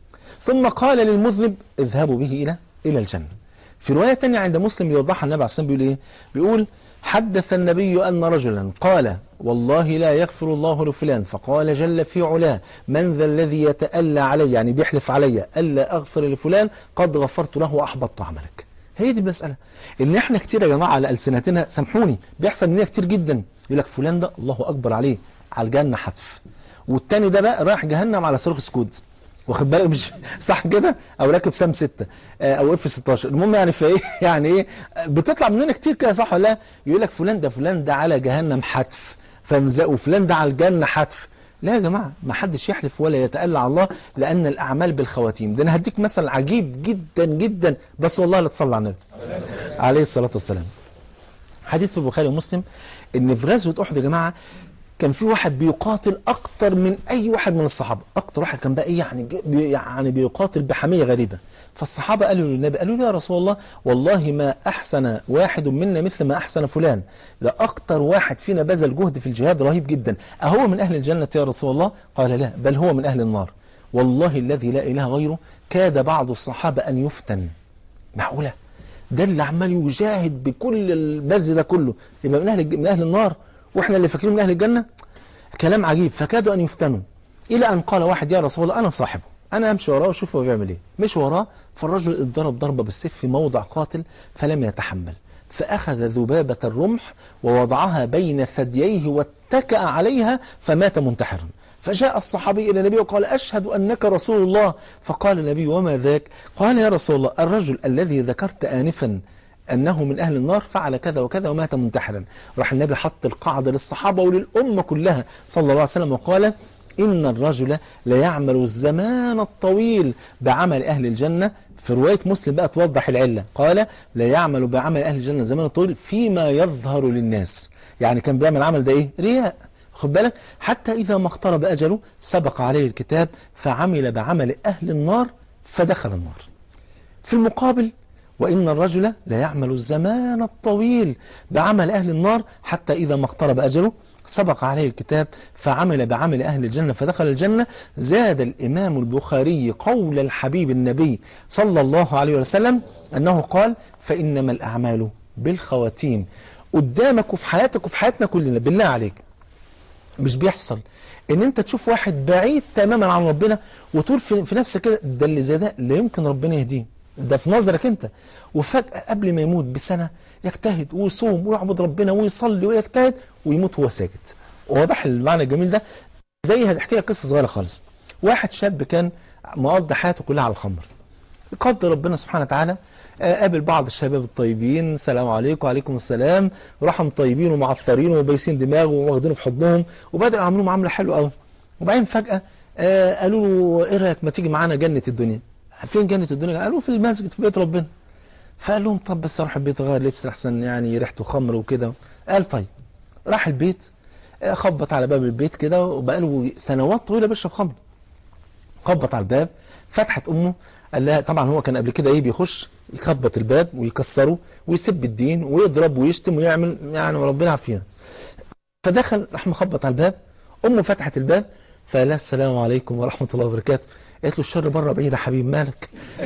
ثم قال للمذنب اذهبوا به إلى إلى الجنة في رواية تانية عند مسلم يوضحها النبي عليه الصلاة والسلام بيقول ايه بيقول حدث النبي أن رجلا قال والله لا يغفر الله لفلان فقال جل في علاه من ذا الذي يتألى علي يعني بيحلف علي ألا أغفر لفلان قد غفرت له وأحبطت عملك هي دي المسألة ان احنا كتير يا جماعة على ألسنتنا سامحوني بيحصل مننا كتير جدا يقول لك فلان ده الله أكبر عليه على الجنة حتف والتاني ده بقى رايح جهنم على صاروخ سكود واخد بالك مش صح كده او راكب سام 6 او اف 16 المهم يعني في ايه يعني ايه بتطلع مننا كتير كده صح ولا لا يقول لك فلان ده فلان ده على جهنم حتف فاهم وفلان ده على الجنه حتف لا يا جماعه ما حدش يحلف ولا يتألى على الله لان الاعمال بالخواتيم ده انا هديك مثل عجيب جدا جدا بس والله لا تصلي على النبي عليه الصلاه والسلام حديث في البخاري ومسلم ان في غزوه احد يا جماعه كان في واحد بيقاتل اكتر من اي واحد من الصحابه اكتر واحد كان بقى ايه يعني بي يعني بيقاتل بحميه غريبه فالصحابه قالوا للنبي قالوا له يا رسول الله والله ما احسن واحد منا مثل ما احسن فلان ده اكتر واحد فينا بذل جهد في الجهاد رهيب جدا اهو من اهل الجنه يا رسول الله قال لا بل هو من اهل النار والله الذي لا اله غيره كاد بعض الصحابه ان يفتن معقوله ده اللي عمال يجاهد بكل البذل ده كله يبقى من اهل من اهل النار واحنا اللي فاكرين من اهل الجنة كلام عجيب فكادوا ان يفتنوا الى ان قال واحد يا رسول الله انا صاحبه انا امشي وراه واشوف هو بيعمل ايه مش وراه فالرجل اتضرب ضربة بالسيف في موضع قاتل فلم يتحمل فاخذ ذبابة الرمح ووضعها بين ثدييه واتكأ عليها فمات منتحرا فجاء الصحابي إلى النبي وقال أشهد أنك رسول الله فقال النبي وما ذاك قال يا رسول الله الرجل الذي ذكرت آنفا أنه من أهل النار فعل كذا وكذا ومات منتحرا راح النبي حط القاعدة للصحابة وللأمة كلها صلى الله عليه وسلم وقال إن الرجل ليعمل الزمان الطويل بعمل أهل الجنة في رواية مسلم بقى توضح العلة قال لا يعمل بعمل أهل الجنة الزمان الطويل فيما يظهر للناس يعني كان بيعمل عمل ده إيه رياء خد بالك حتى إذا ما اقترب أجله سبق عليه الكتاب فعمل بعمل أهل النار فدخل النار في المقابل وإن الرجل لا يعمل الزمان الطويل بعمل أهل النار حتى إذا ما اقترب أجله سبق عليه الكتاب فعمل بعمل أهل الجنة فدخل الجنة زاد الإمام البخاري قول الحبيب النبي صلى الله عليه وسلم أنه قال فإنما الأعمال بالخواتيم قدامك وفي حياتك وفي حياتنا كلنا بالله عليك مش بيحصل ان انت تشوف واحد بعيد تماما عن ربنا وتقول في نفسك كده ده اللي زي ده لا يمكن ربنا يهديه ده في نظرك انت وفجأة قبل ما يموت بسنة يجتهد ويصوم ويعبد ربنا ويصلي ويجتهد ويموت وهو ساكت واضح المعنى الجميل ده زي هتحكي لك قصة صغيرة خالص واحد شاب كان مقضي حياته كلها على الخمر قدر ربنا سبحانه وتعالى قابل بعض الشباب الطيبين السلام عليكم وعليكم السلام راحوا طيبين ومعطرين وبايسين دماغه وواخدينه في حضنهم وبدأوا يعملوا معاملة حلوة قوي وبعدين فجأة قالوا له ايه رايك ما تيجي معانا جنة الدنيا فين جنة الدنيا قالوا في المسجد في بيت ربنا فقال لهم طب بس اروح البيت اغير لبس احسن يعني ريحته خمر وكده قال طيب راح البيت خبط على باب البيت كده وبقى له سنوات طويله بيشرب خمر خبط على الباب فتحت امه قال لها طبعا هو كان قبل كده ايه بيخش يخبط الباب ويكسره ويسب الدين ويضرب ويشتم ويعمل يعني وربنا يعافينا فدخل راح مخبط على الباب امه فتحت الباب فقال لها السلام عليكم ورحمه الله وبركاته قالت له الشر بره بعيد يا حبيبي مالك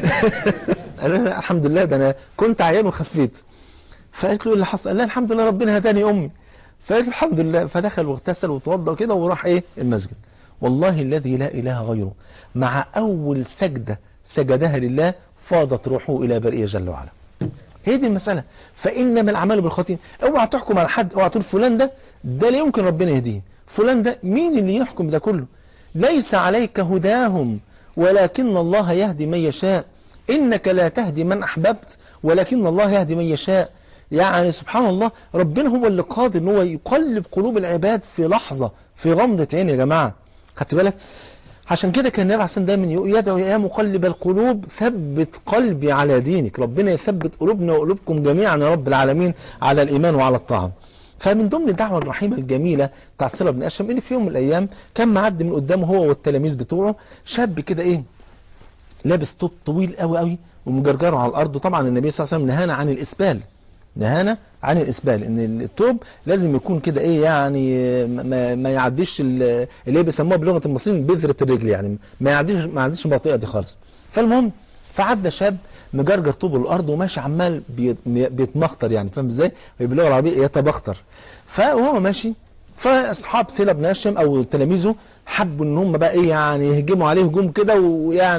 قال لها لا الحمد لله ده انا كنت عيان وخفيت فقالت له ايه اللي حصل قال لها الحمد لله ربنا هداني امي فقالت له الحمد لله فدخل واغتسل وتوضى كده وراح ايه المسجد والله الذي لا اله غيره مع اول سجده سجدها لله فاضت روحه الى برئه جل وعلا هي دي المسألة فإنما الأعمال بالخواتيم اوعى تحكم على حد اوعى تقول فلان ده ده لا يمكن ربنا يهديه فلان ده مين اللي يحكم ده كله ليس عليك هداهم ولكن الله يهدي من يشاء إنك لا تهدي من أحببت ولكن الله يهدي من يشاء يعني سبحان الله ربنا هو اللي قادر ان هو يقلب قلوب العباد في لحظة في غمضة عين يا جماعة خدت بالك عشان كده كان النبي عليه الصلاه والسلام دايما يدعو يا مقلب القلوب ثبت قلبي على دينك ربنا يثبت قلوبنا وقلوبكم جميعا يا رب العالمين على الايمان وعلى الطاعه فمن ضمن الدعوه الرحيمه الجميله بتاع صله بن اشم ان في يوم من الايام كان معدي من قدامه هو والتلاميذ بتوعه شاب كده ايه لابس طوب طويل قوي قوي ومجرجره على الارض وطبعا النبي صلى الله عليه وسلم نهانا عن الاسبال نهانا عن الاسبال ان الثوب لازم يكون كده ايه يعني ما, ما يعديش اللي هي بيسموها بلغه المصريين بذره الرجل يعني ما يعديش ما يعديش المنطقه دي خالص فالمهم فعدى شاب مجرجر طوب الارض وماشي عمال بيتمخطر يعني فاهم ازاي باللغه العربيه يتبختر فهو ماشي فاصحاب سيلا بن هاشم او تلاميذه حبوا ان هم بقى ايه يعني يهجموا عليه هجوم كده ويعني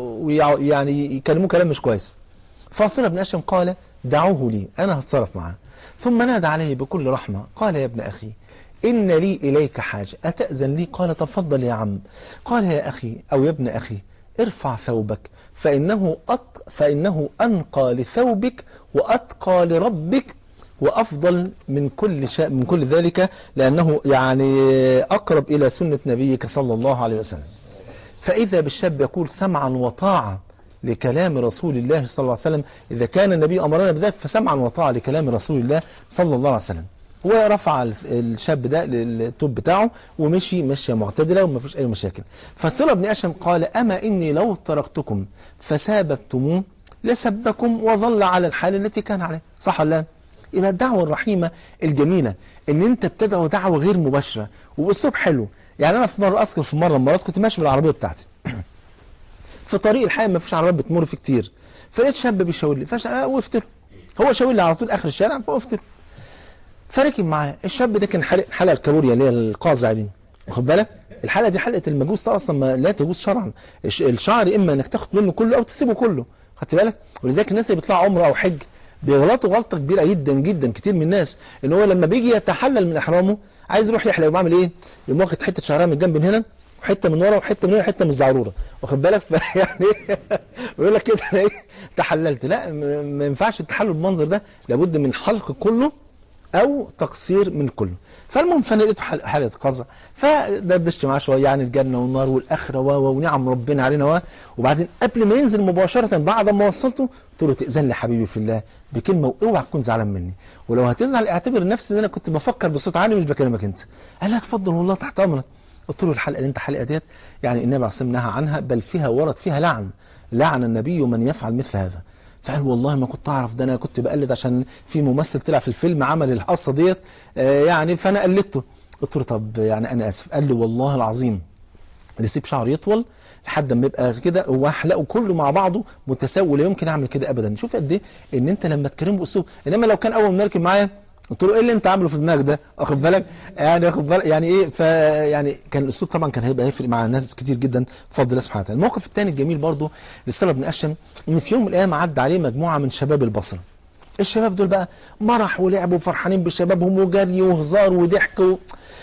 ويعني يكلموه كلام مش كويس فصيلا بن هاشم قال دعوه لي أنا هتصرف معه ثم نادى عليه بكل رحمة قال يا ابن أخي إن لي إليك حاجة أتأذن لي قال تفضل يا عم قال يا أخي أو يا ابن أخي ارفع ثوبك فإنه, أط فإنه أنقى لثوبك وأتقى لربك وأفضل من كل شيء من كل ذلك لأنه يعني أقرب إلى سنة نبيك صلى الله عليه وسلم فإذا بالشاب يقول سمعا وطاعة لكلام رسول الله صلى الله عليه وسلم إذا كان النبي أمرنا بذلك فسمعا وطاعة لكلام رسول الله صلى الله عليه وسلم هو رفع الشاب ده التوب بتاعه ومشي مشية معتدلة وما فيش أي مشاكل فصلى بن أشم قال أما إني لو تركتكم فسابتموه لسبكم وظل على الحال التي كان عليه صح ولا لا يبقى الدعوة الرحيمة الجميلة ان انت بتدعو دعوة غير مباشرة وباسلوب حلو يعني انا في مرة اذكر في مرة مرات كنت ماشي بالعربية بتاعتي في طريق الحي ما فيش عربيات بتمر فيه كتير فلقيت شاب بيشاور لي فوقفت له هو شاور لي على طول اخر الشارع فوقفت له فركب معاه الشاب ده كان حلق حلقه الكابوريا اللي هي القازع دي واخد بالك الحلقه دي حلقه المجوس اصلا ما لا تجوز شرعا الشعر اما انك تاخد منه كله او تسيبه كله خدت بالك ولذلك الناس اللي بيطلعوا عمره او حج بيغلطوا غلطه كبيره جدا جدا كتير من الناس ان هو لما بيجي يتحلل من احرامه عايز يروح يحلق يقوم عامل ايه يقوم واخد حته شعرها من الجنب من هنا وحته من ورا وحته من هنا وحته من الزعروره واخد بالك فيعني بيقول لك كده ايه تحللت لا ما ينفعش التحلل بالمنظر ده لابد من حلق كله او تقصير من كله فالمهم فانا لقيته حلقه قزع فدردشت معاه شويه يعني الجنه والنار والاخره و ونعم ربنا علينا و وبعدين قبل ما ينزل مباشره بعد ما وصلته قلت له تاذن لي حبيبي في الله بكلمه واوعى تكون زعلان مني ولو هتزعل اعتبر نفسي ان انا كنت بفكر بصوت عالي مش بكلمك انت قال لي اتفضل والله تحت امرك قلت له الحلقه اللي انت حلقه ديت يعني النبي عليه الصلاه نهى عنها بل فيها ورد فيها لعن لعن النبي من يفعل مثل هذا فقال والله ما كنت اعرف ده انا كنت بقلد عشان في ممثل طلع في الفيلم عمل القصه ديت آه يعني فانا قلدته قلت له طب يعني انا اسف قال لي والله العظيم اللي يسيب شعر يطول لحد ما يبقى كده هو احلقه كله مع بعضه متساوي لا يمكن اعمل كده ابدا شوف قد ايه ان انت لما تكرمه باسلوب انما لو كان اول ما يركب معايا قلت له ايه اللي انت عامله في دماغك ده واخد بالك يعني واخد بالك يعني ايه ف يعني كان الاسلوب طبعا كان هيبقى هيفرق مع ناس كتير جدا بفضل الله سبحانه وتعالى الموقف الثاني الجميل برضه للسلف بن اشم ان في يوم من الايام عدى عليه مجموعه من شباب البصره الشباب دول بقى مرح ولعبوا وفرحانين بشبابهم وجري وهزار وضحك و...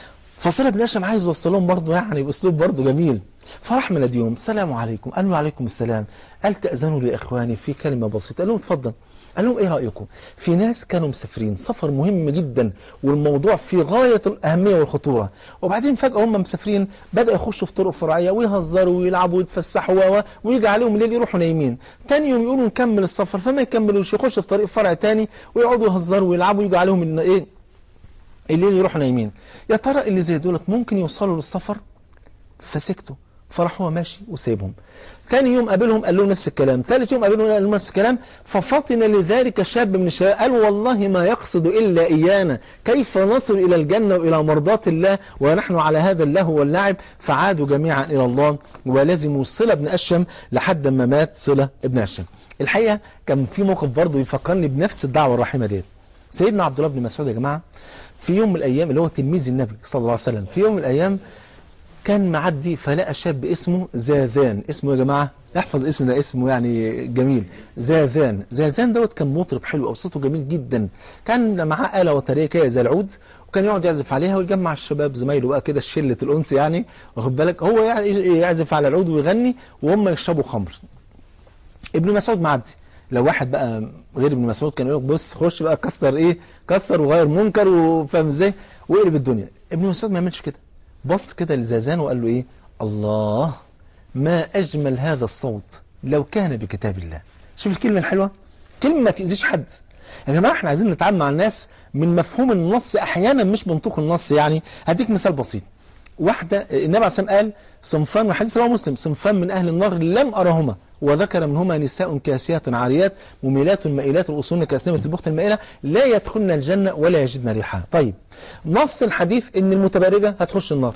فصلة بن اشم عايز يوصل لهم برضه يعني باسلوب برضه جميل فراح مناديهم السلام عليكم قالوا عليكم السلام قال تأذنوا لاخواني في كلمه بسيطه قال لهم اتفضل قال لهم ايه رأيكم في ناس كانوا مسافرين سفر مهم جدا والموضوع في غاية الأهمية والخطورة وبعدين فجأة هم مسافرين بدأوا يخشوا في طرق فرعية ويهزروا ويلعبوا ويتفسحوا ويجي عليهم الليل يروحوا نايمين تاني يوم يقولوا نكمل السفر فما يكملوش يخشوا في طريق فرع تاني ويقعدوا يهزروا ويلعبوا ويجي عليهم ان ايه الليل يروحوا نايمين يا ترى اللي زي دولت ممكن يوصلوا للسفر فسكتوا فراح هو ماشي وسايبهم تاني يوم قابلهم قال لهم نفس الكلام ثالث يوم قابلهم قال لهم نفس الكلام ففطن لذلك شاب من الشباب قال والله ما يقصد إلا إيانا كيف نصل إلى الجنة وإلى مرضات الله ونحن على هذا اللهو واللعب فعادوا جميعا إلى الله ولزموا صلة بن أشم لحد ما مات صلة ابن أشم الحقيقة كان في موقف برضه يفكرني بنفس الدعوة الرحيمة ديت سيدنا عبد الله بن مسعود يا جماعة في يوم من الأيام اللي هو تلميذ النبي صلى الله عليه وسلم في يوم من الأيام كان معدي فلقى شاب اسمه زاذان اسمه يا جماعة احفظ الاسم ده اسمه يعني جميل زاذان زاذان دوت كان مطرب حلو او صوته جميل جدا كان معاه آلة وترية كده زي العود وكان يقعد يعزف عليها ويجمع الشباب زمايله بقى كده شلة الأنس يعني واخد بالك هو يعزف على العود ويغني وهم يشربوا خمر ابن مسعود معدي لو واحد بقى غير ابن مسعود كان يقول بص خش بقى كسر ايه كسر وغير منكر وفاهم ازاي وقلب الدنيا ابن مسعود ما يعملش كده بص كده لزازان وقال له ايه الله ما اجمل هذا الصوت لو كان بكتاب الله شوف الكلمة الحلوة كلمة ما تأذيش حد يا جماعة احنا عايزين نتعامل مع الناس من مفهوم النص احيانا مش منطوق النص يعني هديك مثال بسيط واحدة النبي عليه الصلاة قال صنفان وحديث رواه مسلم صنفان من اهل النار لم ارهما وذكر منهما نساء كاسيات عاريات مميلات مائلات رؤوسهن كاسنمة البخت المائلة لا يدخلن الجنة ولا يجدن ريحها طيب نص الحديث ان المتبرجة هتخش النار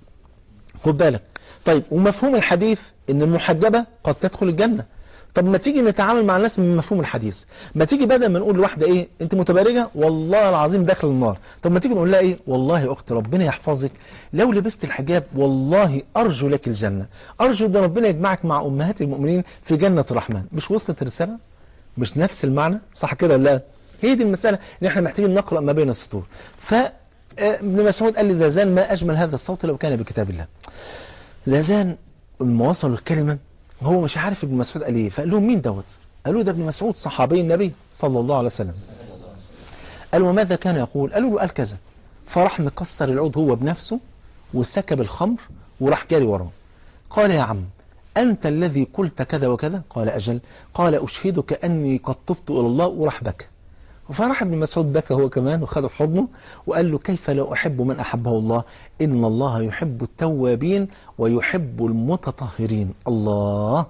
خد بالك طيب ومفهوم الحديث ان المحجبة قد تدخل الجنة طب ما تيجي نتعامل مع الناس من مفهوم الحديث ما تيجي بدل ما نقول لواحدة ايه انت متبرجة والله العظيم داخل النار طب ما تيجي نقول لها ايه والله يا اختي ربنا يحفظك لو لبست الحجاب والله ارجو لك الجنة ارجو ده ربنا يجمعك مع امهات المؤمنين في جنة الرحمن مش وصلت الرسالة مش نفس المعنى صح كده ولا لا هي دي المسألة ان احنا محتاجين نقرأ ما بين السطور ف ابن مسعود قال لزازان ما اجمل هذا الصوت لو كان بكتاب الله زازان لما وصلوا الكلمة هو مش عارف ابن مسعود قال ايه فقال لهم مين دوت قالوا ده ابن مسعود صحابي النبي صلى الله عليه وسلم قال وماذا كان يقول قالوا له قال كذا فراح مكسر العود هو بنفسه وسكب الخمر وراح جاري وراه قال يا عم أنت الذي قلت كذا وكذا قال أجل قال أشهدك أني قد تبت إلى الله وراح بكى فراح ابن مسعود بكى هو كمان وخده في حضنه وقال له كيف لا أحب من أحبه الله إن الله يحب التوابين ويحب المتطهرين الله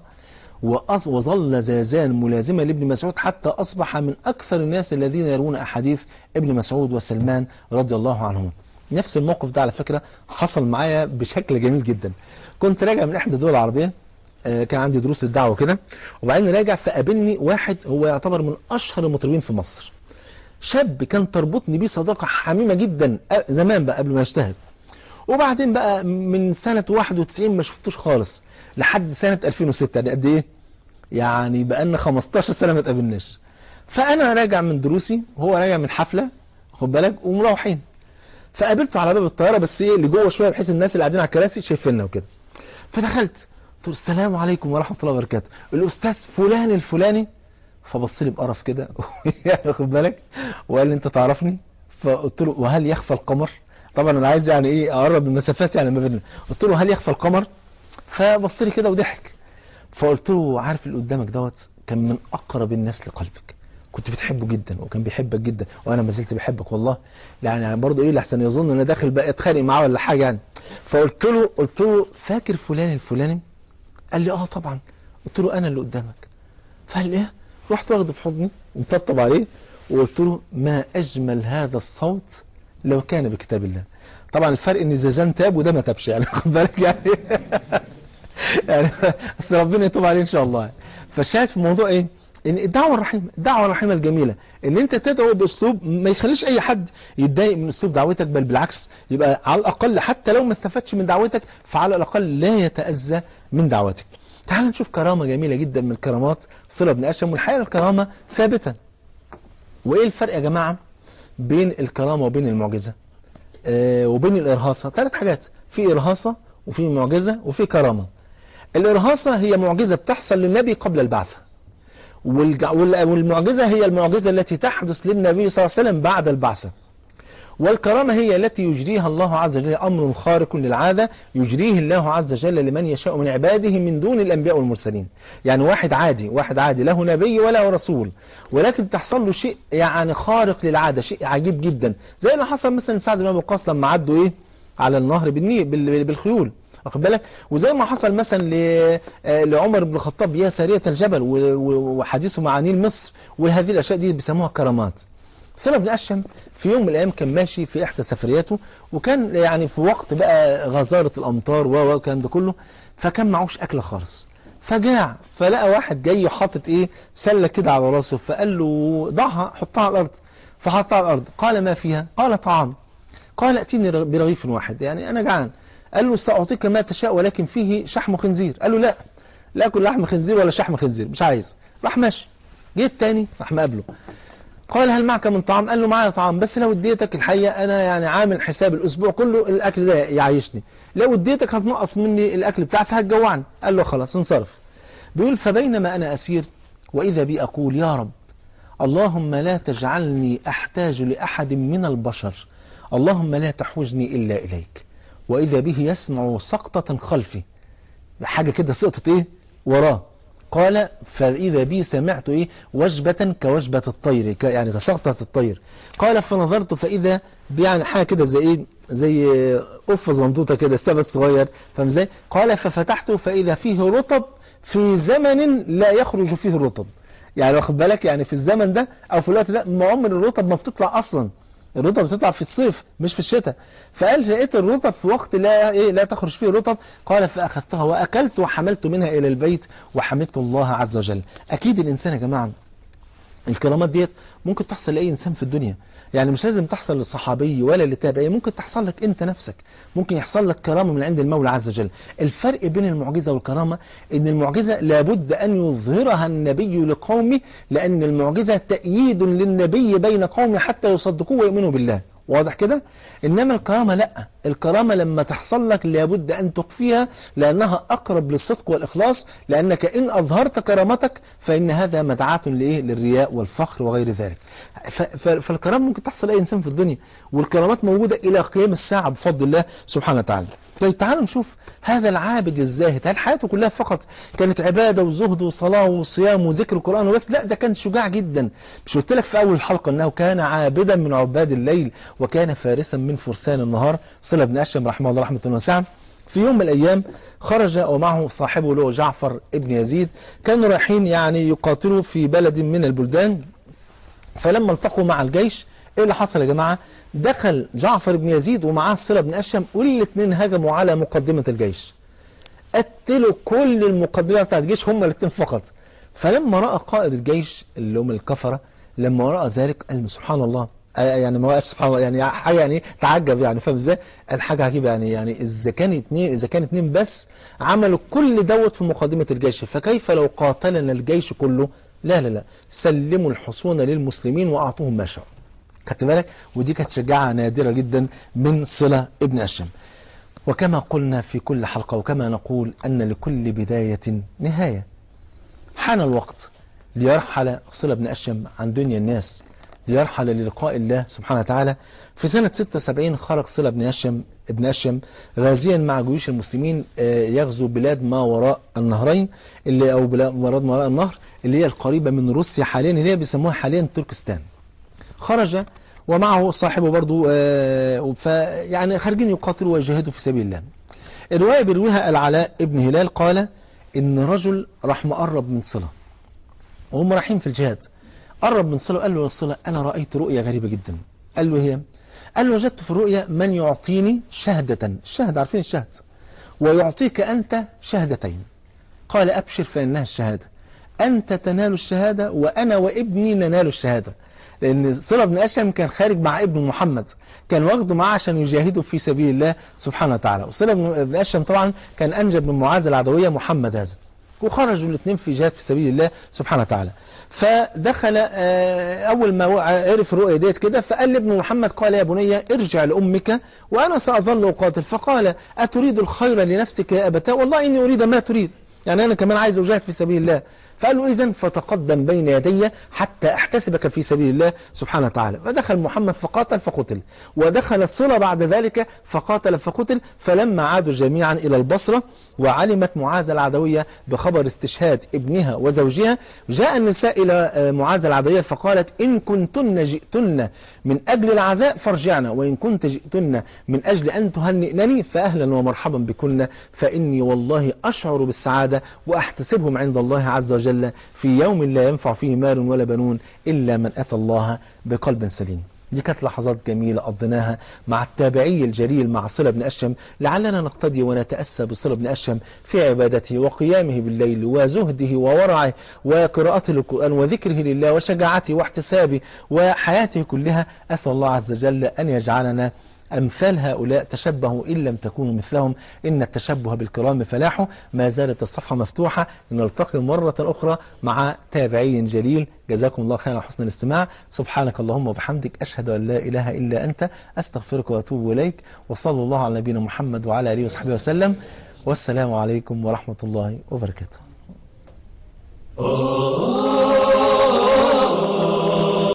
وظل زازان ملازما لابن مسعود حتى أصبح من أكثر الناس الذين يرون أحاديث ابن مسعود وسلمان رضي الله عنهم نفس الموقف ده على فكرة حصل معايا بشكل جميل جدا كنت راجع من إحدى الدول العربية كان عندي دروس الدعوة كده وبعدين راجع فقابلني واحد هو يعتبر من أشهر المطربين في مصر شاب كان تربطني بيه صداقة حميمة جدا زمان بقى قبل ما يجتهد وبعدين بقى من سنة 91 ما شفتوش خالص لحد سنة 2006 يعني قد ايه يعني بقالنا 15 سنة ما تقابلناش فانا راجع من دروسي وهو راجع من حفلة خد بالك ومروحين فقابلته على باب الطيارة بس ايه اللي جوه شوية بحيث الناس اللي قاعدين على الكراسي شايفيننا وكده فدخلت قلت له السلام عليكم ورحمة الله وبركاته الاستاذ فلان الفلاني فبص لي بقرف كده واخد بالك وقال لي انت تعرفني فقلت له وهل يخفى القمر طبعا انا عايز يعني ايه اقرب المسافات يعني ما بيننا قلت له هل يخفى القمر فبص لي كده وضحك فقلت له عارف اللي قدامك دوت كان من اقرب الناس لقلبك كنت بتحبه جدا وكان بيحبك جدا وانا ما زلت بحبك والله يعني, يعني برضه ايه لحسن يظن ان انا داخل بقى اتخانق معاه ولا حاجه يعني فقلت له قلت له فاكر فلان الفلاني قال لي اه طبعا قلت له انا اللي قدامك فقال ايه رحت واخده في حضني ومطبطب عليه وقلت له ما اجمل هذا الصوت لو كان بكتاب الله طبعا الفرق ان زازان تاب وده ما تابش يعني خد بالك يعني يعني اصل ربنا يتوب عليه ان شاء الله فشايف الموضوع ايه ان الدعوه الرحيمه الدعوه الرحيمه الجميله ان انت تدعو باسلوب ما يخليش اي حد يتضايق من اسلوب دعوتك بل بالعكس يبقى على الاقل حتى لو ما استفادش من دعوتك فعلى الاقل لا يتاذى من دعوتك تعال نشوف كرامه جميله جدا من كرامات صله بن اشم والحقيقه الكرامه ثابته وايه الفرق يا جماعه بين الكرامه وبين المعجزه آه وبين الارهاصه ثلاث حاجات في ارهاصه وفي معجزه وفي كرامه الارهاصه هي معجزه بتحصل للنبي قبل البعثه والمعجزة هي المعجزة التي تحدث للنبي صلى الله عليه وسلم بعد البعثة والكرامة هي التي يجريها الله عز وجل أمر خارق للعادة يجريه الله عز وجل لمن يشاء من عباده من دون الأنبياء والمرسلين يعني واحد عادي واحد عادي له نبي ولا رسول ولكن تحصل له شيء يعني خارق للعادة شيء عجيب جدا زي اللي حصل مثلا سعد بن أبي وقاص لما عدوا إيه على النهر بالنيل بالخيول واخد بالك وزي ما حصل مثلا ل- آه، لعمر بن الخطاب يا سارية الجبل و- و- وحديثه مع نيل مصر وهذه الاشياء دي بيسموها كرامات سلمة بن أشهم في يوم من الأيام كان ماشي في إحدى سفرياته وكان يعني في وقت بقى غزارة الأمطار و والكلام ده كله فكان معوش أكل خالص فجاع فلقى واحد جاي حاطط إيه سلة كده على راسه فقال له ضعها حطها على الأرض فحطها على الأرض قال ما فيها قال طعام قال ائتني برغيف واحد يعني أنا جعان قال له سأعطيك ما تشاء ولكن فيه شحم خنزير قال له لا لا أكل لحم خنزير ولا شحم خنزير مش عايز راح ماشي جيت تاني راح مقابله قال هل معك من طعام قال له معايا طعام بس لو اديتك الحقيقة انا يعني عامل حساب الاسبوع كله الاكل ده يعيشني لو اديتك هتنقص مني الاكل بتاعتي هتجوعني قال له خلاص انصرف بيقول فبينما انا اسير واذا بي اقول يا رب اللهم لا تجعلني احتاج لاحد من البشر اللهم لا تحوجني الا اليك واذا به يسمع سقطة خلفي حاجة كده سقطت ايه وراه قال فإذا بي سمعت إيه وجبة كوجبة الطير ك- يعني كسقطة الطير قال فنظرت فإذا بي يعني حاجة كده زي إيه زي قفز ممدودة كده سبت صغير فاهم ازاي قال ففتحته فإذا فيه رطب في زمن لا يخرج فيه الرطب يعني واخد بالك يعني في الزمن ده أو في الوقت ده ما عمر الرطب ما بتطلع أصلا الرطب بتطلع في الصيف مش في الشتاء فقال لقيت الرطب في وقت لا ايه لا تخرج فيه الرطب قال فاخذتها واكلت وحملت منها الى البيت وحمدت الله عز وجل اكيد الانسان يا جماعه الكرامات ديت ممكن تحصل لاي انسان في الدنيا يعني مش لازم تحصل للصحابي ولا للتابعي ممكن تحصل لك انت نفسك ممكن يحصل لك كرامه من عند المولى عز وجل الفرق بين المعجزه والكرامه ان المعجزه لابد ان يظهرها النبي لقومه لان المعجزه تأييد للنبي بين قومه حتى يصدقوه ويؤمنوا بالله واضح كده انما الكرامه لا الكرامه لما تحصل لك لابد ان تخفيها لانها اقرب للصدق والاخلاص لانك ان اظهرت كرامتك فان هذا مدعاه لايه للرياء والفخر وغير ذلك ف- ف- فالكرامه ممكن تحصل لاي انسان في الدنيا والكرامات موجوده الى قيام الساعه بفضل الله سبحانه وتعالى طيب تعالوا نشوف هذا العابد الزاهد هل حياته كلها فقط كانت عبادة وزهد وصلاة وصيام وذكر القرآن وبس لا ده كان شجاع جدا مش قلت لك في أول الحلقة أنه كان عابدا من عباد الليل وكان فارسا من فرسان النهار صلى بن أشم رحمه الله رحمة واسعة في يوم من الأيام خرج ومعه صاحبه له جعفر ابن يزيد كانوا رايحين يعني يقاتلوا في بلد من البلدان فلما التقوا مع الجيش ايه اللي حصل يا جماعة دخل جعفر بن يزيد ومعاه الصلة بن أشم والاثنين هجموا على مقدمة الجيش قتلوا كل المقدمة بتاعت الجيش هم الاثنين فقط فلما رأى قائد الجيش اللي هم الكفرة لما رأى ذلك قال سبحان الله آه يعني ما وقفش سبحان الله يعني حاجه يعني تعجب يعني فاهم ازاي؟ قال حاجه عجيبه يعني يعني اذا كان اثنين اذا كان اثنين بس عملوا كل دوت في مقدمه الجيش فكيف لو قاتلنا الجيش كله؟ لا لا لا سلموا الحصون للمسلمين واعطوهم ما شاءوا. خدت بالك؟ ودي كانت شجاعه نادره جدا من صله ابن هشام. وكما قلنا في كل حلقه وكما نقول ان لكل بدايه نهايه. حان الوقت ليرحل صله بن اشم عن دنيا الناس ليرحل للقاء الله سبحانه وتعالى في سنة 76 خرج صلة بن أشم ابن أشم غازيا مع جيوش المسلمين يغزو بلاد ما وراء النهرين اللي أو بلاد ما وراء النهر اللي هي القريبة من روسيا حاليا اللي هي بيسموها حاليا تركستان خرج ومعه صاحبه برضو فيعني خارجين يقاتلوا ويجاهدوا في سبيل الله الرواية بيرويها العلاء ابن هلال قال إن رجل راح مقرب من صلة وهم رايحين في الجهاد قرب من صلة قال له يا صلة أنا رأيت رؤية غريبة جدا قال له هي قال له وجدت في الرؤيا من يعطيني شهدة الشهد عارفين الشهد ويعطيك أنت شهدتين قال أبشر فإنها الشهادة أنت تنال الشهادة وأنا وابني ننال الشهادة لأن صلة بن أشم كان خارج مع ابن محمد كان واخده معاه عشان يجاهدوا في سبيل الله سبحانه وتعالى وصلة بن أشم طبعا كان أنجب من معاذ العدوية محمد هذا وخرجوا الاثنين في جهاد في سبيل الله سبحانه وتعالى فدخل اول ما عرف الرؤيا ديت كده فقال لابن محمد قال يا بني ارجع لامك وانا ساظل اقاتل فقال اتريد الخير لنفسك يا ابتاه والله اني اريد ما تريد يعني انا كمان عايز اجاهد في سبيل الله فقال له إذن فتقدم بين يدي حتى أحتسبك في سبيل الله سبحانه وتعالى فدخل محمد فقاتل فقتل ودخل الصلة بعد ذلك فقاتل فقتل فلما عادوا جميعا إلى البصرة وعلمت معاذ العدوية بخبر استشهاد ابنها وزوجها جاء النساء إلى معاذ العدوية فقالت إن كنتن جئتن من أجل العزاء فارجعنا وإن كنت جئتن من أجل أن تهنئنني فأهلا ومرحبا بكن فإني والله أشعر بالسعادة وأحتسبهم عند الله عز وجل في يوم لا ينفع فيه مال ولا بنون إلا من أتى الله بقلب سليم دي كانت لحظات جميلة قضيناها مع التابعي الجليل مع صلة بن أشم لعلنا نقتدي ونتأسى بصلة بن أشم في عبادته وقيامه بالليل وزهده وورعه وقراءته للقرآن وذكره لله وشجاعته واحتسابه وحياته كلها أسأل الله عز وجل أن يجعلنا أمثال هؤلاء تشبهوا إن لم تكونوا مثلهم إن التشبه بالكرام فلاح ما زالت الصفحة مفتوحة نلتقي مرة أخرى مع تابعي جليل جزاكم الله خيرا حسن الاستماع سبحانك اللهم وبحمدك أشهد أن لا إله إلا أنت أستغفرك وأتوب إليك وصلى الله على نبينا محمد وعلى آله وصحبه وسلم والسلام عليكم ورحمة الله وبركاته